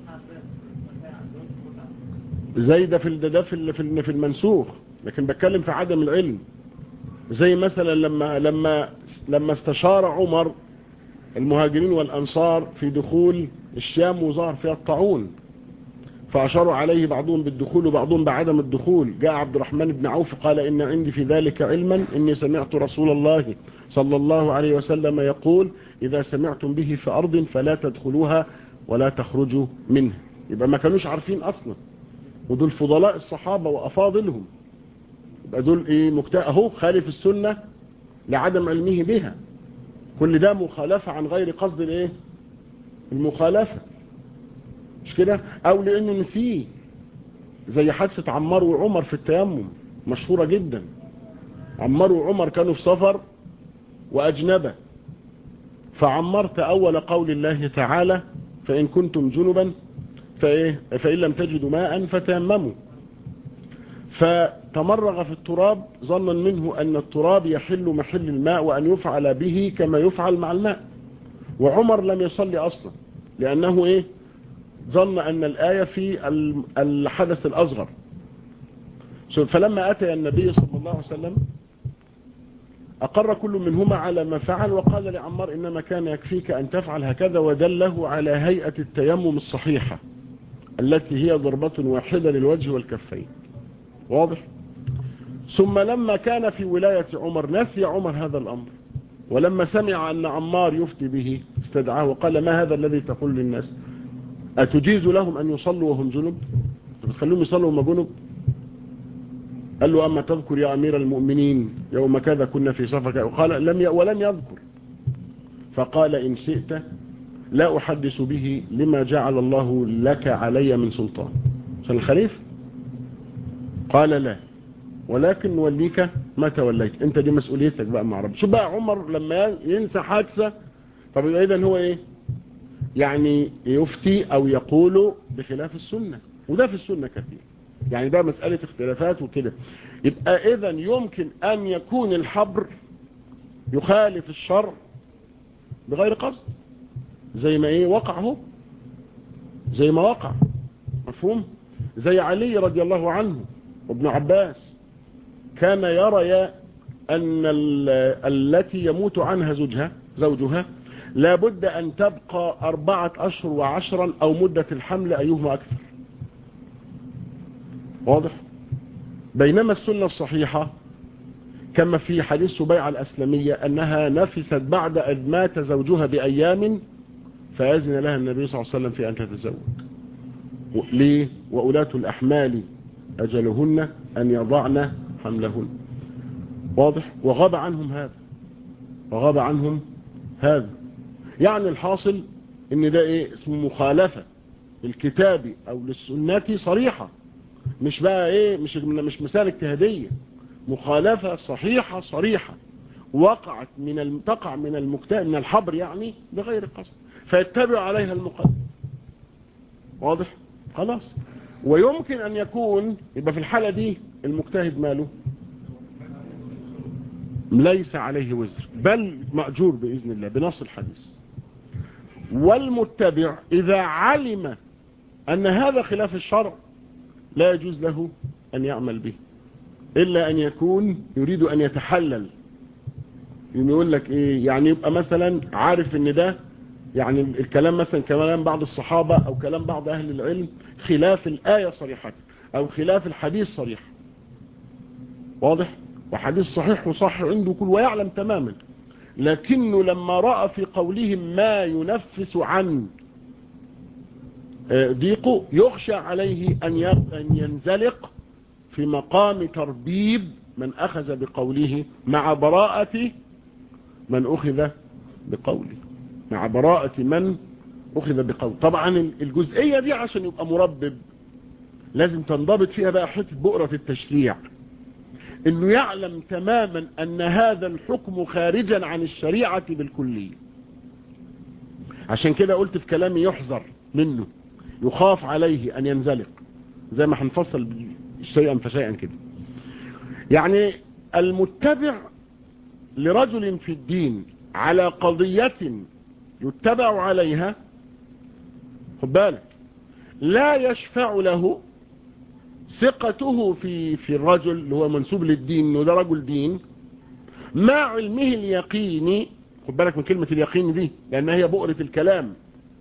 A: زي ده في ده في في في المنسوخ لكن بتكلم في عدم العلم زي مثلا لما لما لما استشار عمر المهاجرين والانصار في دخول الشام وظهر فيها الطاعون فاشاروا عليه بعضهم بالدخول وبعضهم بعدم الدخول جاء عبد الرحمن بن عوف قال ان عندي في ذلك علما اني سمعت رسول الله صلى الله عليه وسلم يقول اذا سمعتم به في ارض فلا تدخلوها ولا تخرجوا منها يبقى ما كانوش عارفين اصلا ودول فضلاء الصحابة وافاضلهم يبقى دول ايه مكتئ اهو خالف السنة لعدم علمه بها كل ده مخالفة عن غير قصد الايه المخالفة مش كده او لانه نسيه زي حادثة عمار وعمر في التيمم مشهورة جدا عمار وعمر كانوا في سفر وأجنبا فعمرت أول قول الله تعالى فإن كنتم جنبا فإيه فإن لم تجدوا ماء فتيمموا فتمرغ في التراب ظنا منه أن التراب يحل محل الماء وأن يفعل به كما يفعل مع الماء وعمر لم يصلي أصلا لأنه إيه ظن أن الآية في الحدث الأصغر فلما أتى النبي صلى الله عليه وسلم أقر كل منهما على ما فعل وقال لعمار إنما كان يكفيك أن تفعل هكذا ودله على هيئة التيمم الصحيحة التي هي ضربة واحدة للوجه والكفين واضح ثم لما كان في ولاية عمر نسي عمر هذا الأمر ولما سمع أن عمار يفتي به استدعاه وقال ما هذا الذي تقول للناس أتجيز لهم أن يصلوا وهم جنب بتخلوهم يصلوا وهم جنب قال له أما تذكر يا أمير المؤمنين يوم كذا كنا في سفر قال لم ي... ولم يذكر فقال إن شئت لا أحدث به لما جعل الله لك علي من سلطان عشان الخليفة قال لا ولكن نوليك ما توليت انت دي مسؤوليتك بقى مع رب شو بقى عمر لما ينسى حادثة طب يبقى اذا هو ايه يعني يفتي او يقول بخلاف السنة وده في السنة كثير يعني ده مسألة اختلافات وكده يبقى اذا يمكن ان يكون الحبر يخالف الشرع بغير قصد زي ما ايه وقع هو زي ما وقع مفهوم زي علي رضي الله عنه وابن عباس كان يرى أن التي يموت عنها زوجها زوجها لابد أن تبقى أربعة أشهر وعشرا أو مدة الحمل أيهما أكثر واضح بينما السنة الصحيحة كما في حديث سبيعة الأسلمية أنها نفست بعد أن مات زوجها بأيام فأذن لها النبي صلى الله عليه وسلم في أن تتزوج ليه وأولاة الأحمال أجلهن أن يضعن حملهن واضح وغاب عنهم هذا وغاب عنهم هذا يعني الحاصل ان ده ايه اسمه مخالفة للكتاب او للسنة صريحة مش بقى ايه مش مش مسألة اجتهادية مخالفة صحيحة صريحة وقعت من تقع من المكتاب من الحبر يعني بغير قصد فيتبع عليها المقدم واضح خلاص ويمكن أن يكون يبقى في الحالة دي المجتهد ماله ليس عليه وزر بل مأجور بإذن الله بنص الحديث والمتبع إذا علم أن هذا خلاف الشرع لا يجوز له أن يعمل به إلا أن يكون يريد أن يتحلل يقول لك إيه يعني يبقى مثلا عارف أن ده يعني الكلام مثلا كلام بعض الصحابة أو كلام بعض أهل العلم خلاف الآية صريحة أو خلاف الحديث صريح واضح وحديث صحيح وصح عنده كل ويعلم تماما لكنه لما رأى في قولهم ما ينفس عن ضيقه يخشى عليه أن ينزلق في مقام تربيب من أخذ بقوله مع براءة من أخذ بقوله مع براءة من أخذ بقول طبعا الجزئية دي عشان يبقى مربب لازم تنضبط فيها بقى حتة بؤرة التشريع انه يعلم تماما ان هذا الحكم خارجا عن الشريعة بالكلية عشان كده قلت في كلامي يحذر منه يخاف عليه ان ينزلق زي ما هنفصل شيئا فشيئا كده يعني المتبع لرجل في الدين على قضية يتبع عليها خد بالك لا يشفع له ثقته في في الرجل اللي هو منسوب للدين انه ده رجل دين مع علمه اليقيني خد بالك من كلمة اليقين دي لأنها هي بؤرة الكلام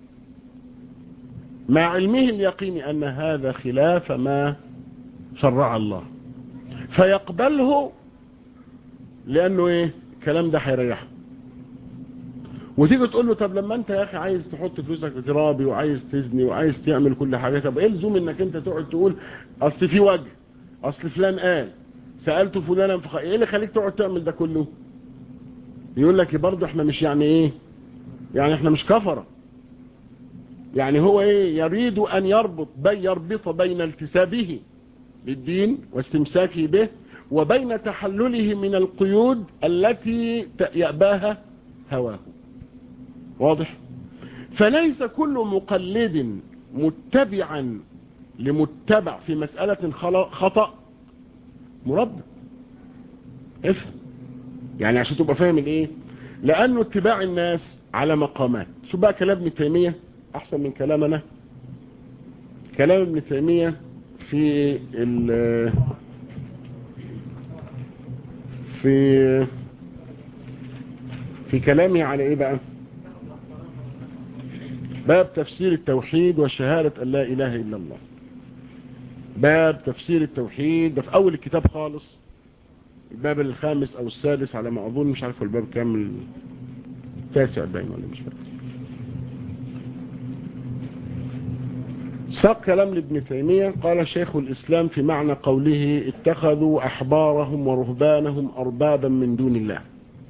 A: مع علمه اليقيني أن هذا خلاف ما شرع الله فيقبله لأنه إيه الكلام ده هيريحه وتيجي تقول له طب لما انت يا اخي عايز تحط فلوسك في ترابي وعايز تزني وعايز تعمل كل حاجه طب ايه لزوم انك انت تقعد تقول اصل في وجه اصل فلان قال سالت فلانا فخ... ايه اللي خليك تقعد تعمل ده كله يقول لك برضه احنا مش يعني ايه يعني احنا مش كفره يعني هو ايه يريد ان يربط بي يربط بين التسابه للدين واستمساكه به وبين تحلله من القيود التي يأباها هواه واضح فليس كل مقلد متبعا لمتبع في مسألة خطأ مربى افهم يعني عشان تبقى فاهم الايه لانه اتباع الناس على مقامات شو بقى كلام ابن تيمية احسن من كلامنا كلام ابن تيمية في ال في في كلامه على ايه بقى باب تفسير التوحيد وشهادة ان لا اله الا الله باب تفسير التوحيد ده في اول الكتاب خالص الباب الخامس او السادس على ما اظن مش عارف الباب كام التاسع باين ولا مش فاكر ساق كلام لابن تيمية قال شيخ الإسلام في معنى قوله اتخذوا أحبارهم ورهبانهم أربابا من دون الله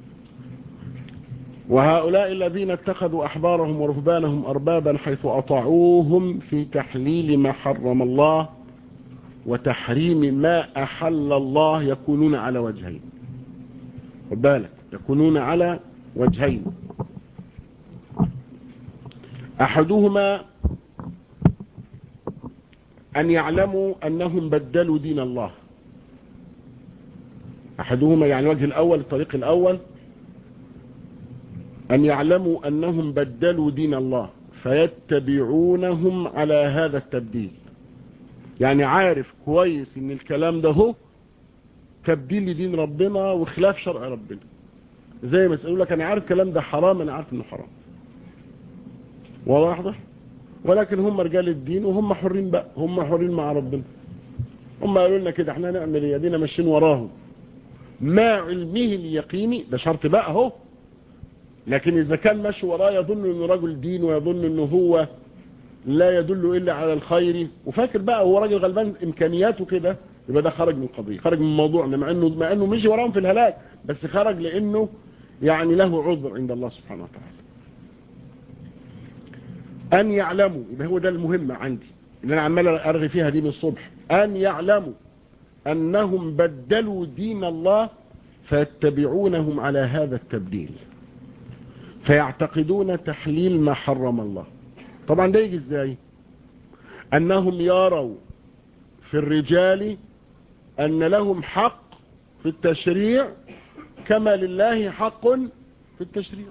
A: وهؤلاء الذين اتخذوا أحبارهم ورهبانهم أربابا حيث أطاعوهم في تحليل ما حرم الله وتحريم ما أحل الله يكونون على وجهين بالك يكونون على وجهين أحدهما أن يعلموا أنهم بدلوا دين الله أحدهما يعني الوجه الأول الطريق الأول أن يعلموا أنهم بدلوا دين الله فيتبعونهم على هذا التبديل يعني عارف كويس ان الكلام ده هو تبديل لدين ربنا وخلاف شرع ربنا زي ما تقول لك انا عارف الكلام ده حرام انا عارف انه حرام واضح ولكن هم رجال الدين وهم حرين بقى هم حرين مع ربنا هم قالوا لنا كده احنا نعمل ايه ادينا ماشيين وراهم ما علمه اليقيني ده شرط بقى اهو لكن اذا كان ماشي وراه يظن انه رجل دين ويظن انه هو لا يدل الا على الخير وفاكر بقى هو راجل غلبان امكانياته كده يبقى ده خرج من القضيه خرج من موضوعنا مع انه مع انه مشي وراهم في الهلاك بس خرج لانه يعني له عذر عند الله سبحانه وتعالى ان يعلموا يبقى هو ده المهم عندي اللي انا عمال ارغي فيها دي من الصبح ان يعلموا انهم بدلوا دين الله فيتبعونهم على هذا التبديل فيعتقدون تحليل ما حرم الله طبعا ده يجي ازاي انهم يروا في الرجال ان لهم حق في التشريع كما لله حق في التشريع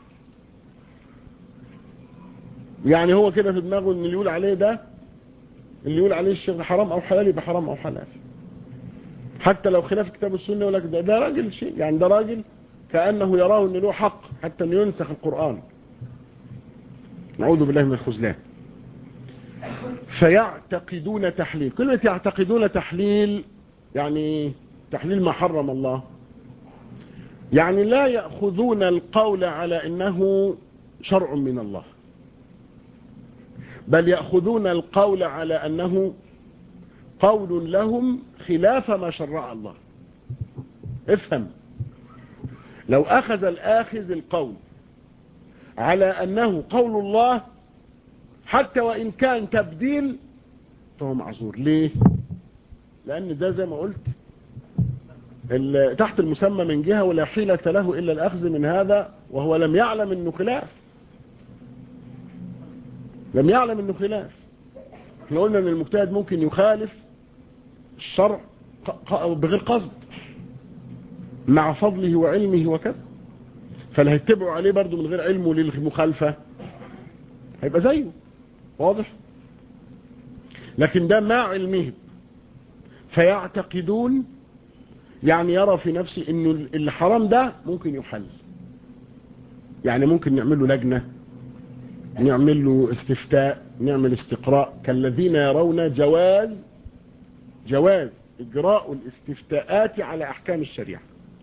A: يعني هو كده في دماغه ان اللي يقول عليه ده اللي يقول عليه الشيخ حرام او حلال يبقى حرام او حلال حتى لو خلاف كتاب السنه يقول لك ده, ده راجل شيء يعني ده راجل كانه يراه ان له حق حتى انه ينسخ القران نعوذ بالله من الخذلان فيعتقدون تحليل كلمة يعتقدون تحليل يعني تحليل ما حرم الله يعني لا يأخذون القول على أنه شرع من الله بل يأخذون القول على أنه قول لهم خلاف ما شرع الله افهم لو أخذ الآخذ القول على أنه قول الله حتى وإن كان تبديل فهو معذور ليه لأن ده زي ما قلت تحت المسمى من جهة ولا حيلة له إلا الأخذ من هذا وهو لم يعلم أنه خلاف لم يعلم أنه خلاف احنا قلنا أن المجتهد ممكن يخالف الشرع بغير قصد مع فضله وعلمه وكذا فلا هيتبعوا عليه برضه من غير علمه للمخالفة هيبقى زيه واضح لكن ده مع علمهم فيعتقدون يعني يرى في نفسه انه الحرام ده ممكن يحل يعني ممكن نعمل له لجنة نعمل له استفتاء نعمل استقراء كالذين يرون جواز جواز اجراء الاستفتاءات على احكام الشريعة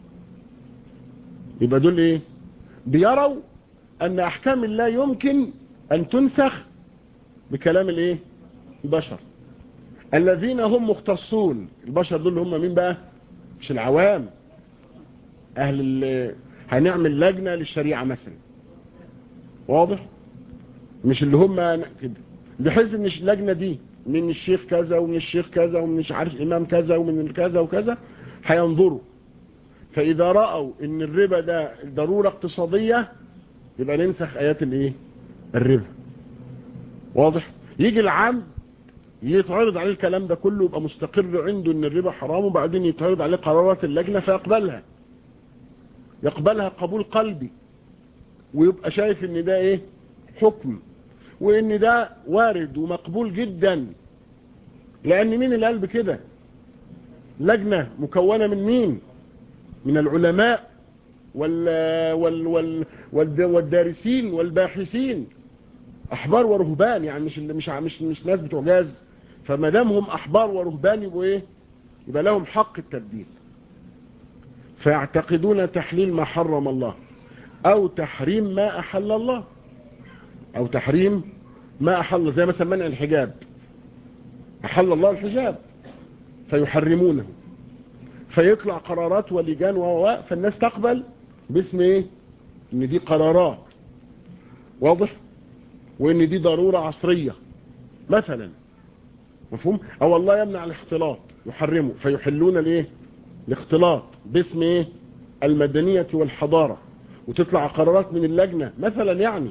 A: يبقى دول ايه بيروا ان احكام الله يمكن ان تنسخ بكلام الايه البشر الذين هم مختصون البشر دول هم مين بقى مش العوام اهل هنعمل لجنة للشريعة مثلا واضح مش اللي هم كده بحيث ان اللجنة دي من الشيخ كذا ومن الشيخ كذا ومن مش عارف امام كذا ومن كذا وكذا
B: هينظروا فإذا رأوا إن الربا ده ضرورة اقتصادية يبقى ننسخ آيات الإيه الربا واضح يجي العام يتعرض عليه الكلام ده كله يبقى مستقر عنده ان الربا حرام وبعدين يتعرض عليه قرارات اللجنة فيقبلها يقبلها قبول قلبي ويبقى شايف ان ده ايه حكم وان ده وارد ومقبول جدا لان مين اللي قال بكده لجنة مكونة من مين من العلماء وال وال وال والد والدارسين والباحثين احبار ورهبان يعني مش مش مش, مش ناس بتوع جاز فما دام هم احبار ورهبان يبقوا ايه يبقى لهم حق التبديل فيعتقدون تحليل ما حرم الله او تحريم ما احل الله او تحريم ما احل زي مثلا منع الحجاب احل الله الحجاب فيحرمونه فيطلع قرارات ولجان و فالناس تقبل باسم ايه ان دي قرارات واضح وان دي ضرورة عصرية مثلا مفهوم او الله يمنع الاختلاط يحرمه فيحلون الايه الاختلاط باسم ايه المدنية والحضارة وتطلع قرارات من اللجنة مثلا يعني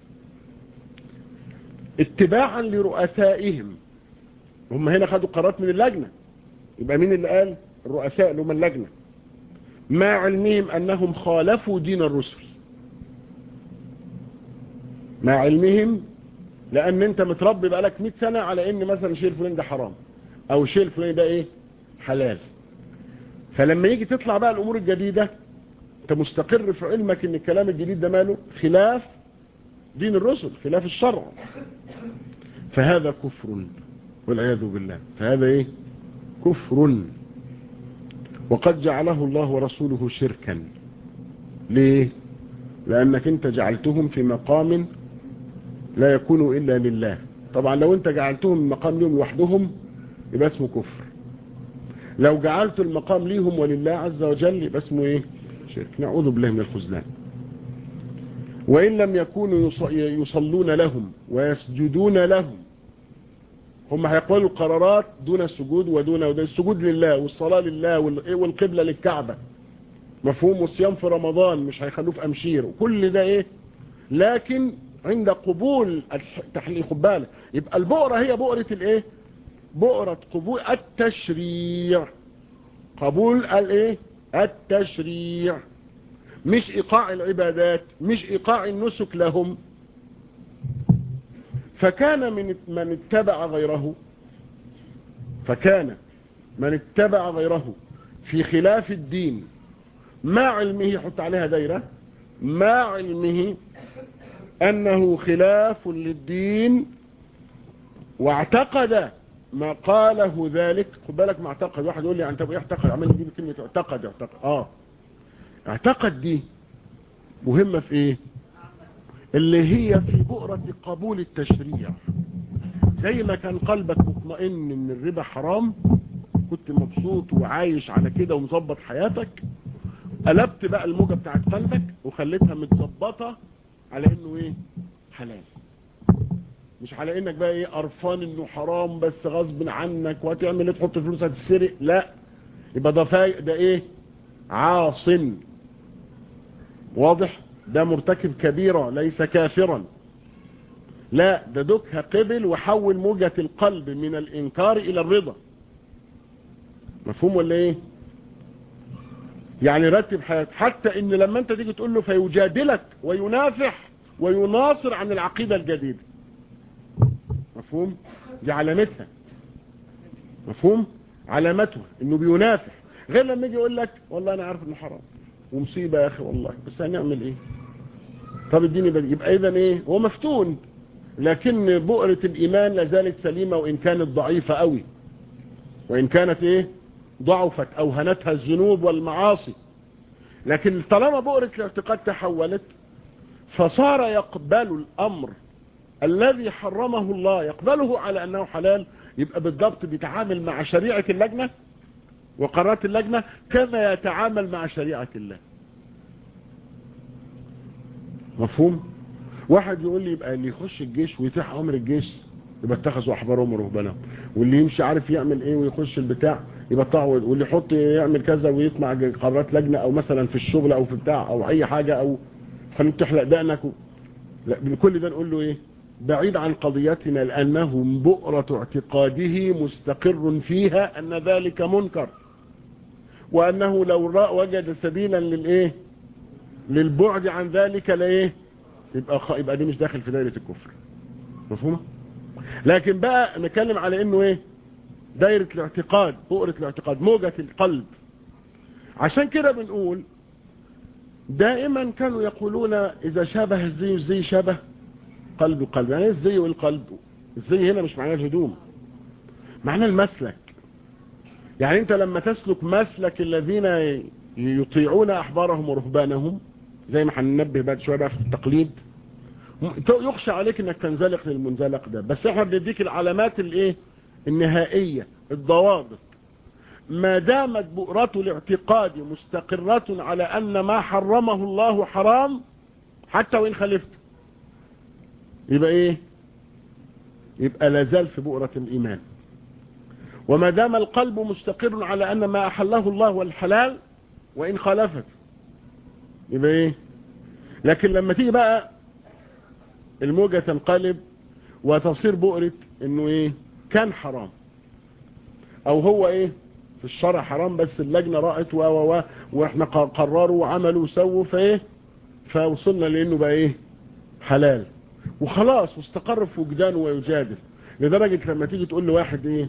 B: اتباعا لرؤسائهم هم هنا خدوا قرارات من اللجنة يبقى مين اللي قال الرؤساء اللي هم اللجنة مع علمهم انهم خالفوا دين الرسل مع علمهم لان انت متربي بقالك 100 سنة على ان مثلا شيء الفلاني ده حرام او شيء الفلاني ده ايه حلال فلما يجي تطلع بقى الامور الجديدة انت مستقر في علمك ان الكلام الجديد ده ماله خلاف دين الرسل خلاف الشرع فهذا كفر والعياذ بالله فهذا ايه كفر وقد جعله الله ورسوله شركا ليه لانك انت جعلتهم في مقام لا يكون الا لله طبعا لو انت جعلتهم مقام لهم لوحدهم يبقى اسمه كفر لو جعلت المقام ليهم ولله عز وجل يبقى اسمه ايه شرك نعوذ بالله من الخذلان وإن لم يكونوا يصلون لهم ويسجدون لهم هم هيقبلوا القرارات دون السجود ودون السجود لله والصلاة لله والقبلة للكعبة مفهوم والصيام في رمضان مش هيخلوه في أمشير وكل ده ايه لكن عند قبول التحليل خد بالك يبقى البؤرة هي بؤرة الايه بؤرة قبول التشريع قبول الايه التشريع مش ايقاع العبادات مش ايقاع النسك لهم فكان من من اتبع غيره فكان من اتبع غيره في خلاف الدين مع علمه حط عليها دايرة مع علمه انه خلاف للدين واعتقد ما قاله ذلك خد بالك ما اعتقد واحد يقول لي انت ايه اعتقد عمال يجيب كلمه اعتقد اعتقد اه اعتقد دي مهمه في ايه اللي هي في بؤرة قبول التشريع زي ما كان قلبك مطمئن ان الربا حرام كنت مبسوط وعايش على كده ومظبط حياتك قلبت بقى الموجة بتاعت قلبك وخليتها متظبطة على انه ايه حلال مش على انك بقى ايه قرفان انه حرام بس غصب عنك وهتعمل ايه تحط فلوس هتتسرق لا يبقى ده فاي ده ايه عاصم واضح ده مرتكب كبيرة ليس كافرا لا ده دكها قبل وحول موجة القلب من الانكار الى الرضا مفهوم ولا ايه يعني رتب حياتك حتى ان لما انت تيجي تقول له فيجادلك وينافح ويناصر عن العقيدة الجديدة مفهوم دي علامتها مفهوم علامتها انه بينافح غير لما يجي يقول لك والله انا عارف انه حرام ومصيبة يا اخي والله بس هنعمل ايه طب اديني بدي يبقى اذا ايه هو مفتون لكن بؤرة الايمان لازالت سليمة وان كانت ضعيفة قوي وان كانت ايه ضعفت اوهنتها الذنوب والمعاصي لكن طالما بؤرة الاعتقاد تحولت فصار يقبل الامر الذي حرمه الله يقبله على انه حلال يبقى بالضبط بيتعامل مع شريعة اللجنة وقرارات اللجنة كما يتعامل مع شريعة الله مفهوم واحد يقول لي يبقى اللي يخش الجيش ويتيح امر الجيش يبقى اتخذوا احبارهم ورهبانهم واللي يمشي عارف يعمل ايه ويخش البتاع يبطعه واللي يحط يعمل كذا ويطمع قرارات لجنة او مثلا في الشغل او في بتاع او اي حاجة او خليك تحلق دقنك و... لا كل ده نقول له ايه بعيد عن قضيتنا لانه بؤرة اعتقاده مستقر فيها ان ذلك منكر وانه لو رأى وجد سبيلا للايه للبعد عن ذلك لايه يبقى خ... يبقى دي مش داخل في دائرة الكفر مفهومه لكن بقى نتكلم على انه ايه دائرة الاعتقاد بؤرة الاعتقاد موجة القلب عشان كده بنقول دائما كانوا يقولون اذا شابه الزي الزي شبه قلب قلب يعني ايه الزي والقلب الزي هنا مش معناه الهدوم معناه المسلك يعني انت لما تسلك مسلك الذين يطيعون احبارهم ورهبانهم زي ما هننبه بعد شويه بقى في التقليد يخشى عليك انك تنزلق للمنزلق ده بس احنا بنديك العلامات الايه النهائية الضوابط ما دامت بؤرة الاعتقاد مستقرة على ان ما حرمه الله حرام حتى وان خالفت يبقى ايه يبقى لازال في بؤرة الايمان وما دام القلب مستقر على ان ما احله الله والحلال وان خالفت يبقى ايه لكن لما تيجي بقى الموجة تنقلب وتصير بؤرة انه ايه كان حرام او هو ايه في الشرع حرام بس اللجنة رأت و و و واحنا قرروا وعملوا وسووا فايه فوصلنا لانه بقى ايه حلال وخلاص واستقر في وجدانه ويجادل لدرجة لما تيجي تقول لواحد ايه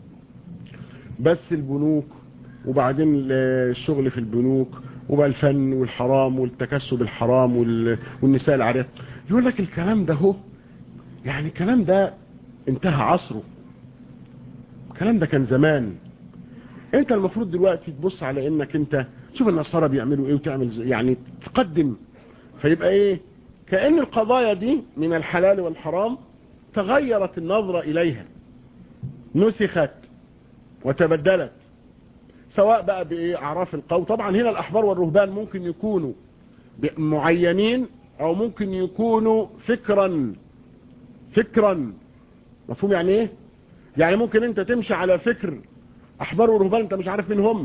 B: بس البنوك وبعدين الشغل في البنوك وبقى الفن والحرام والتكسب الحرام والنساء العريات يقول لك الكلام ده هو يعني الكلام ده انتهى عصره الكلام ده كان زمان انت المفروض دلوقتي تبص على انك انت شوف النصارى بيعملوا ايه وتعمل يعني تقدم فيبقى ايه كأن القضايا دي من الحلال والحرام تغيرت النظرة اليها نسخت وتبدلت سواء بقى بأعراف القوم طبعا هنا الأحبار والرهبان ممكن يكونوا معينين أو ممكن يكونوا فكرا فكرا مفهوم يعني ايه يعني ممكن انت تمشي على فكر أحبار ورهبان انت مش عارف مين هم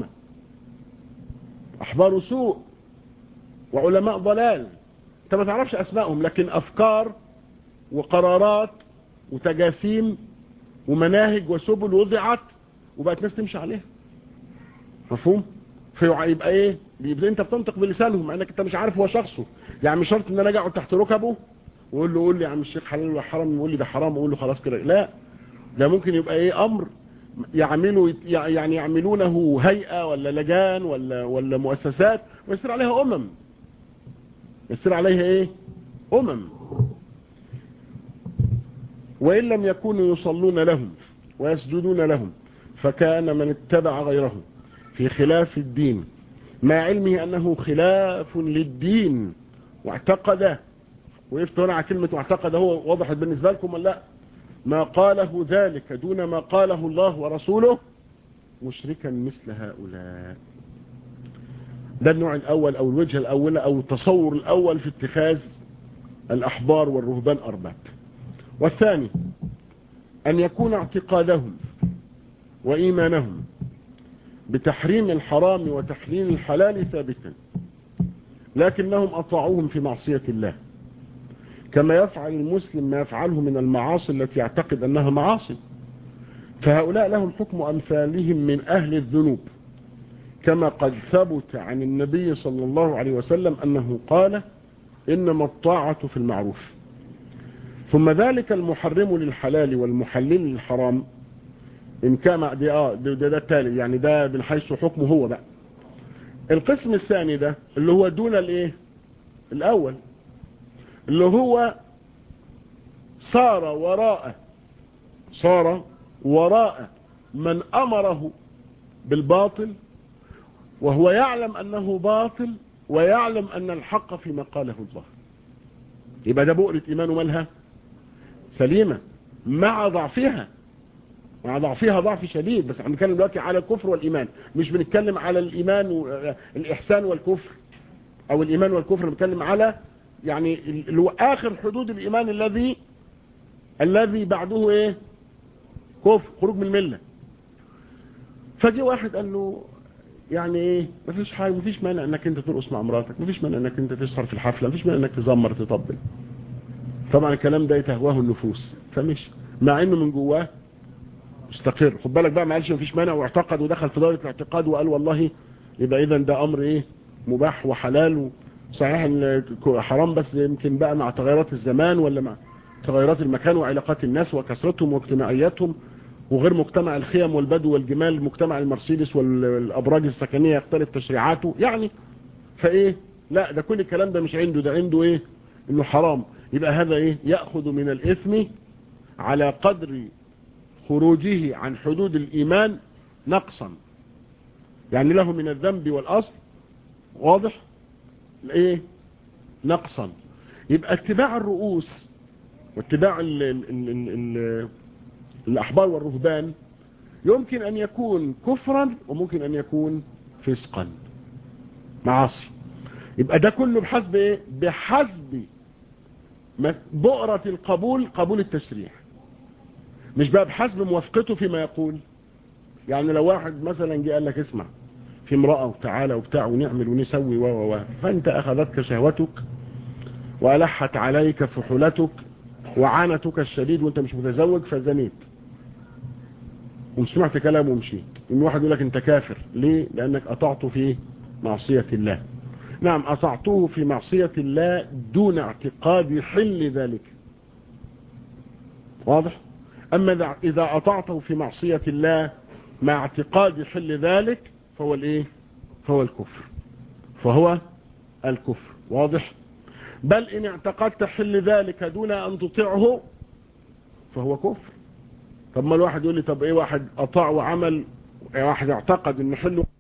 B: أحبار سوء وعلماء ضلال انت ما تعرفش أسمائهم لكن أفكار وقرارات وتجاسيم ومناهج وسبل وضعت وبقت ناس تمشي عليها مفهوم فيبقى ايه بيبقى انت بتنطق بلسانهم مع انك انت مش عارف هو شخصه يعني مش شرط ان انا اجي اقعد تحت ركبه واقول له قول لي يا عم الشيخ حلال ولا حرام يقول لي ده حرام اقول له خلاص كده لا ده ممكن يبقى ايه امر يعملوا يعني يعملونه هيئه ولا لجان ولا ولا مؤسسات ويصير عليها امم يصير عليها ايه امم وان لم يكونوا يصلون لهم ويسجدون لهم فكان من اتبع غيرهم في خلاف الدين مع علمه أنه خلاف للدين واعتقد وقفت هنا على كلمة واعتقد هو وضحت بالنسبة لكم ولا لا ما قاله ذلك دون ما قاله الله ورسوله مشركا مثل هؤلاء ده النوع الأول أو الوجه الأول أو التصور الأول في اتخاذ الأحبار والرهبان أرباب والثاني أن يكون اعتقادهم وإيمانهم بتحريم الحرام وتحليل الحلال ثابتا لكنهم أطاعوهم في معصية الله كما يفعل المسلم ما يفعله من المعاصي التي يعتقد أنها معاصي فهؤلاء لهم حكم أمثالهم من أهل الذنوب كما قد ثبت عن النبي صلى الله عليه وسلم أنه قال إنما الطاعة في المعروف ثم ذلك المحرم للحلال والمحلل للحرام إن كان دي آه ده, ده, ده التالي يعني ده من حيث حكمه هو بقى القسم الثاني ده اللي هو دون الايه الأول اللي هو صار وراء صار وراء من أمره بالباطل وهو يعلم أنه باطل ويعلم أن الحق فيما قاله الله يبقى ده بؤرة إيمان مالها سليمة مع ضعفها مع ضعفها ضعف شديد بس احنا بنتكلم دلوقتي على الكفر والإيمان مش بنتكلم على الإيمان والإحسان والكفر أو الإيمان والكفر بنتكلم على يعني اللي هو آخر حدود الإيمان الذي الذي بعده إيه كفر خروج من الملة فجي واحد قال له يعني ايه مفيش حاجه مفيش مانع انك انت ترقص مع مراتك مفيش مانع انك انت تسهر في الحفله مفيش مانع انك تزمر تطبل طبعا الكلام ده يتهواه النفوس فمش مع انه من جواه مستقر خد بالك بقى ما قالش مفيش مانع واعتقد ودخل في دائره الاعتقاد وقال والله يبقى اذا ده امر ايه مباح وحلال صحيح ان حرام بس يمكن بقى مع تغيرات الزمان ولا مع تغيرات المكان وعلاقات الناس وكثرتهم واجتماعياتهم وغير مجتمع الخيم والبدو والجمال مجتمع المرسيدس والابراج السكنيه يختلف تشريعاته يعني فايه لا ده كل الكلام ده مش عنده ده عنده ايه انه حرام يبقى هذا ايه ياخذ من الاثم على قدر خروجه عن حدود الايمان نقصا يعني له من الذنب والاصل واضح ايه نقصا يبقى اتباع الرؤوس واتباع ال ال ال ال ال الأحبار والرهبان يمكن أن يكون كفرا وممكن أن يكون فسقا معاصي يبقى ده كله بحسب ايه بحسب بؤرة القبول قبول التشريع مش بقى بحسب موافقته فيما يقول يعني لو واحد مثلا جه قال لك اسمع في امرأة وتعالى وبتاع ونعمل ونسوي و و فانت اخذتك شهوتك والحت عليك فحولتك وعانتك الشديد وانت مش متزوج فزنيت وسمعت كلامه ومشيت ان واحد يقول لك انت كافر ليه لانك اطعته في معصية الله نعم اطعته في معصية الله دون اعتقاد حل ذلك واضح اما اذا اطعته في معصية الله مع اعتقاد حل ذلك فهو الايه فهو الكفر فهو الكفر واضح بل ان اعتقدت حل ذلك دون ان تطيعه فهو كفر طب ما الواحد يقول لي طب ايه واحد اطاع وعمل واحد اعتقد ان حله